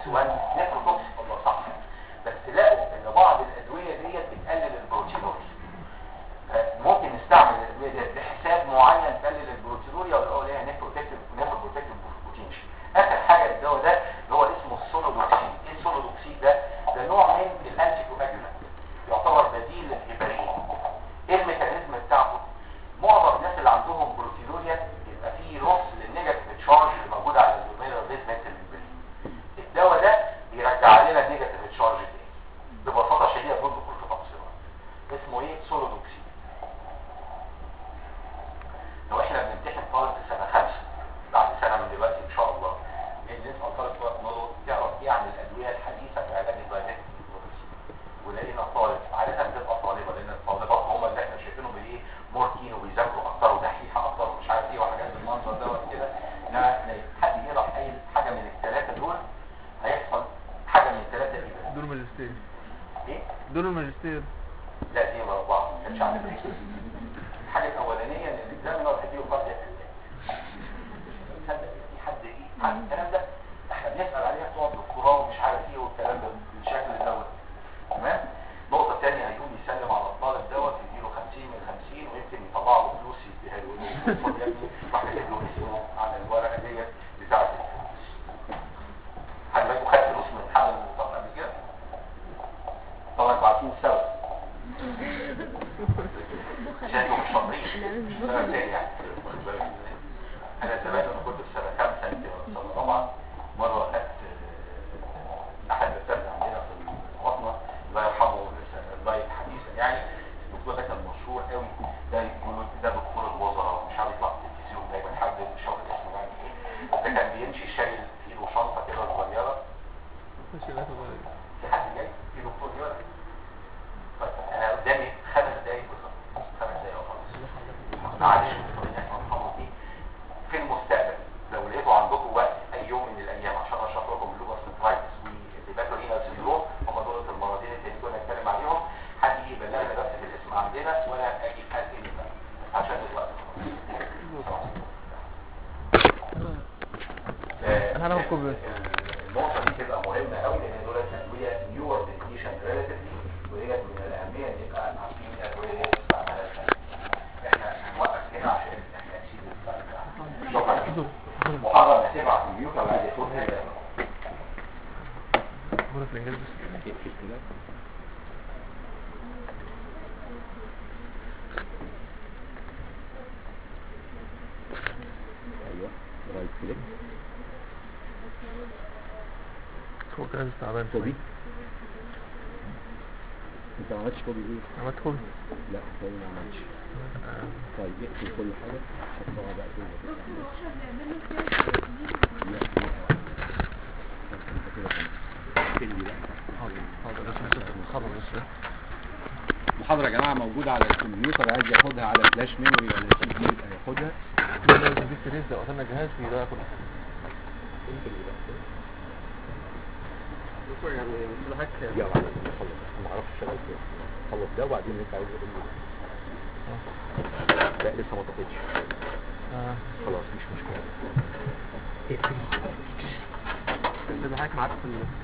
اس 1 نيفروتوكسيك والله صح بس لقوا ان بعض الادويه ديت بتقلل البروتينوريا ممكن نستعمل الادويه ديت بحساب معين تقلل البروتينوريا واللي هو اللي هي نيفروتكتيف نيفروتكتيف بوتنشال اخر حاجه الدواء ده اللي هو اسمه السولودوكسين ايه السولودوكسين ده ده نوع من الانتي كواجولانت يعتبر بديل للهيبرين ايه الميكانيزم بتاعته معظم الناس اللي عندهم بروتينوريا يبقى فيه نص للنيجاتيف تشارج اللي موجود على الدومينال بيزمنت الدواء ده بيرجع لنا النيجاتيف تشارج تاني ببساطه شديده بدون دخول في تفصيلات اسمه ايه سولودوكسين لو احنا بنمتحن طالب في سنه خمسه بعد سنه من دلوقتي ان شاء الله نسال طالب في نقول تعرف ايه عن الادويه الحديثه في علاج الدايابيتس ولقينا طالب عاده بتبقى طالبه لان الطالبات هم اللي احنا شايفينهم بايه مور كين وبيذاكروا اكتر ودحيحه اكتر ومش عارف ايه وحاجات بالمنظر دوت كده انما حد يقرا اي حاجه من الثلاثه دول هيحصل حاجه من الثلاثه دي بس. دول ماجستير ايه؟ دول الماجستير لا دي مربعه ما كانتش على بالي الحاجه الاولانيه ان الاكزامينر هيديله فرق تصدق في حد ايه عن الكلام ده احنا بنسال عليها بتوع الدكتوراه ومش عارف ايه والكلام ده بالشكل دوت تمام النقطه الثانيه هيقوم يسلم على الطالب دوت يديله 50 من 50 ويمكن يطلع له فلوس يديها له يقول له خد يا ابني راح كاتب له اسمه على الورقه ديت بتاعه الفلوس حد بالكم خد فلوس من حمل المصاب قبل كده طبعا انتوا عارفين السبب عشان انتوا مش شاطرين سبب تاني يعني واخد بالك ازاي؟ انا زمان لما كنت في سنه خمسه يمكن ولا سنه رابعه مره اخدت آه، احد الاساتذه عندنا في البطنه الله يرحمه لسه الله حديثا يعني الدكتور ده كان مشهور قوي ده يقولوا ده دكتور الوزراء ومش عارف يطلع في التلفزيون دايما حد مش عارف اسمه يعني ايه ده كان بيمشي شايل في ايده شنطه كده صغيره ماشي لا تغير في حد جاي في دكتور جاي ولا إيه؟ طيب انا قدامي خمس دقايق بالظبط خمس دقايق وخلاص معلش الله يرحمه فيه في المستقبل لو لقيتوا عندكم وقت اي يوم من الايام عشان اشرح لكم اللوبر سنترايتس والهيباتورينال سيندروم هم دول المرضين اللي كنا نتكلم عليهم حد يجي يبلغنا بس بالاسم عندنا وانا اجي اتقدم بقى عشان الوقت خلاص. آه، أنا هناخد كوبي بس. النقطة دي تبقى مهمة قوي لأن دول أدوية نيور ديفينيشن ريلاتيفلي وديت من الأهمية إن يبقى عارفين الأدوية دي بتستعملها إزاي. إحنا هنوقف هنا عشان إحنا نسيب السؤال ده. شكرا. محرم هتبعت الكمبيوتر بعد يكون هنا. بقول في الانجليزي بس ايوه رايت كليك هو كان تعبان كوبي شوية انت ما عملتش كوبي ليه؟ عملت كوبي لا هو ما عملتش آه، طيب اقفل كل حاجه حطها بقى كده دكتور هو احنا بنعمله كده لا لا انت كده تمام. اقفل لي بقى حاضر حاضر بس بس خبر بس المحاضرة يا جماعة موجودة على الكمبيوتر عايز ياخدها على فلاش ميموري ولا سي دي يبقى ياخدها لا لازم دي سيريز لو قتلنا جهاز يضيع كل حاجة دكتور يعني كل حاجة يلا على ما نخلص ما اعرفش اشتغل فين خلص ده وبعدين انت عايز تقول لي لا لسه ما طفيتش اه خلاص مش مشكلة بس حضرتك معاك في ال-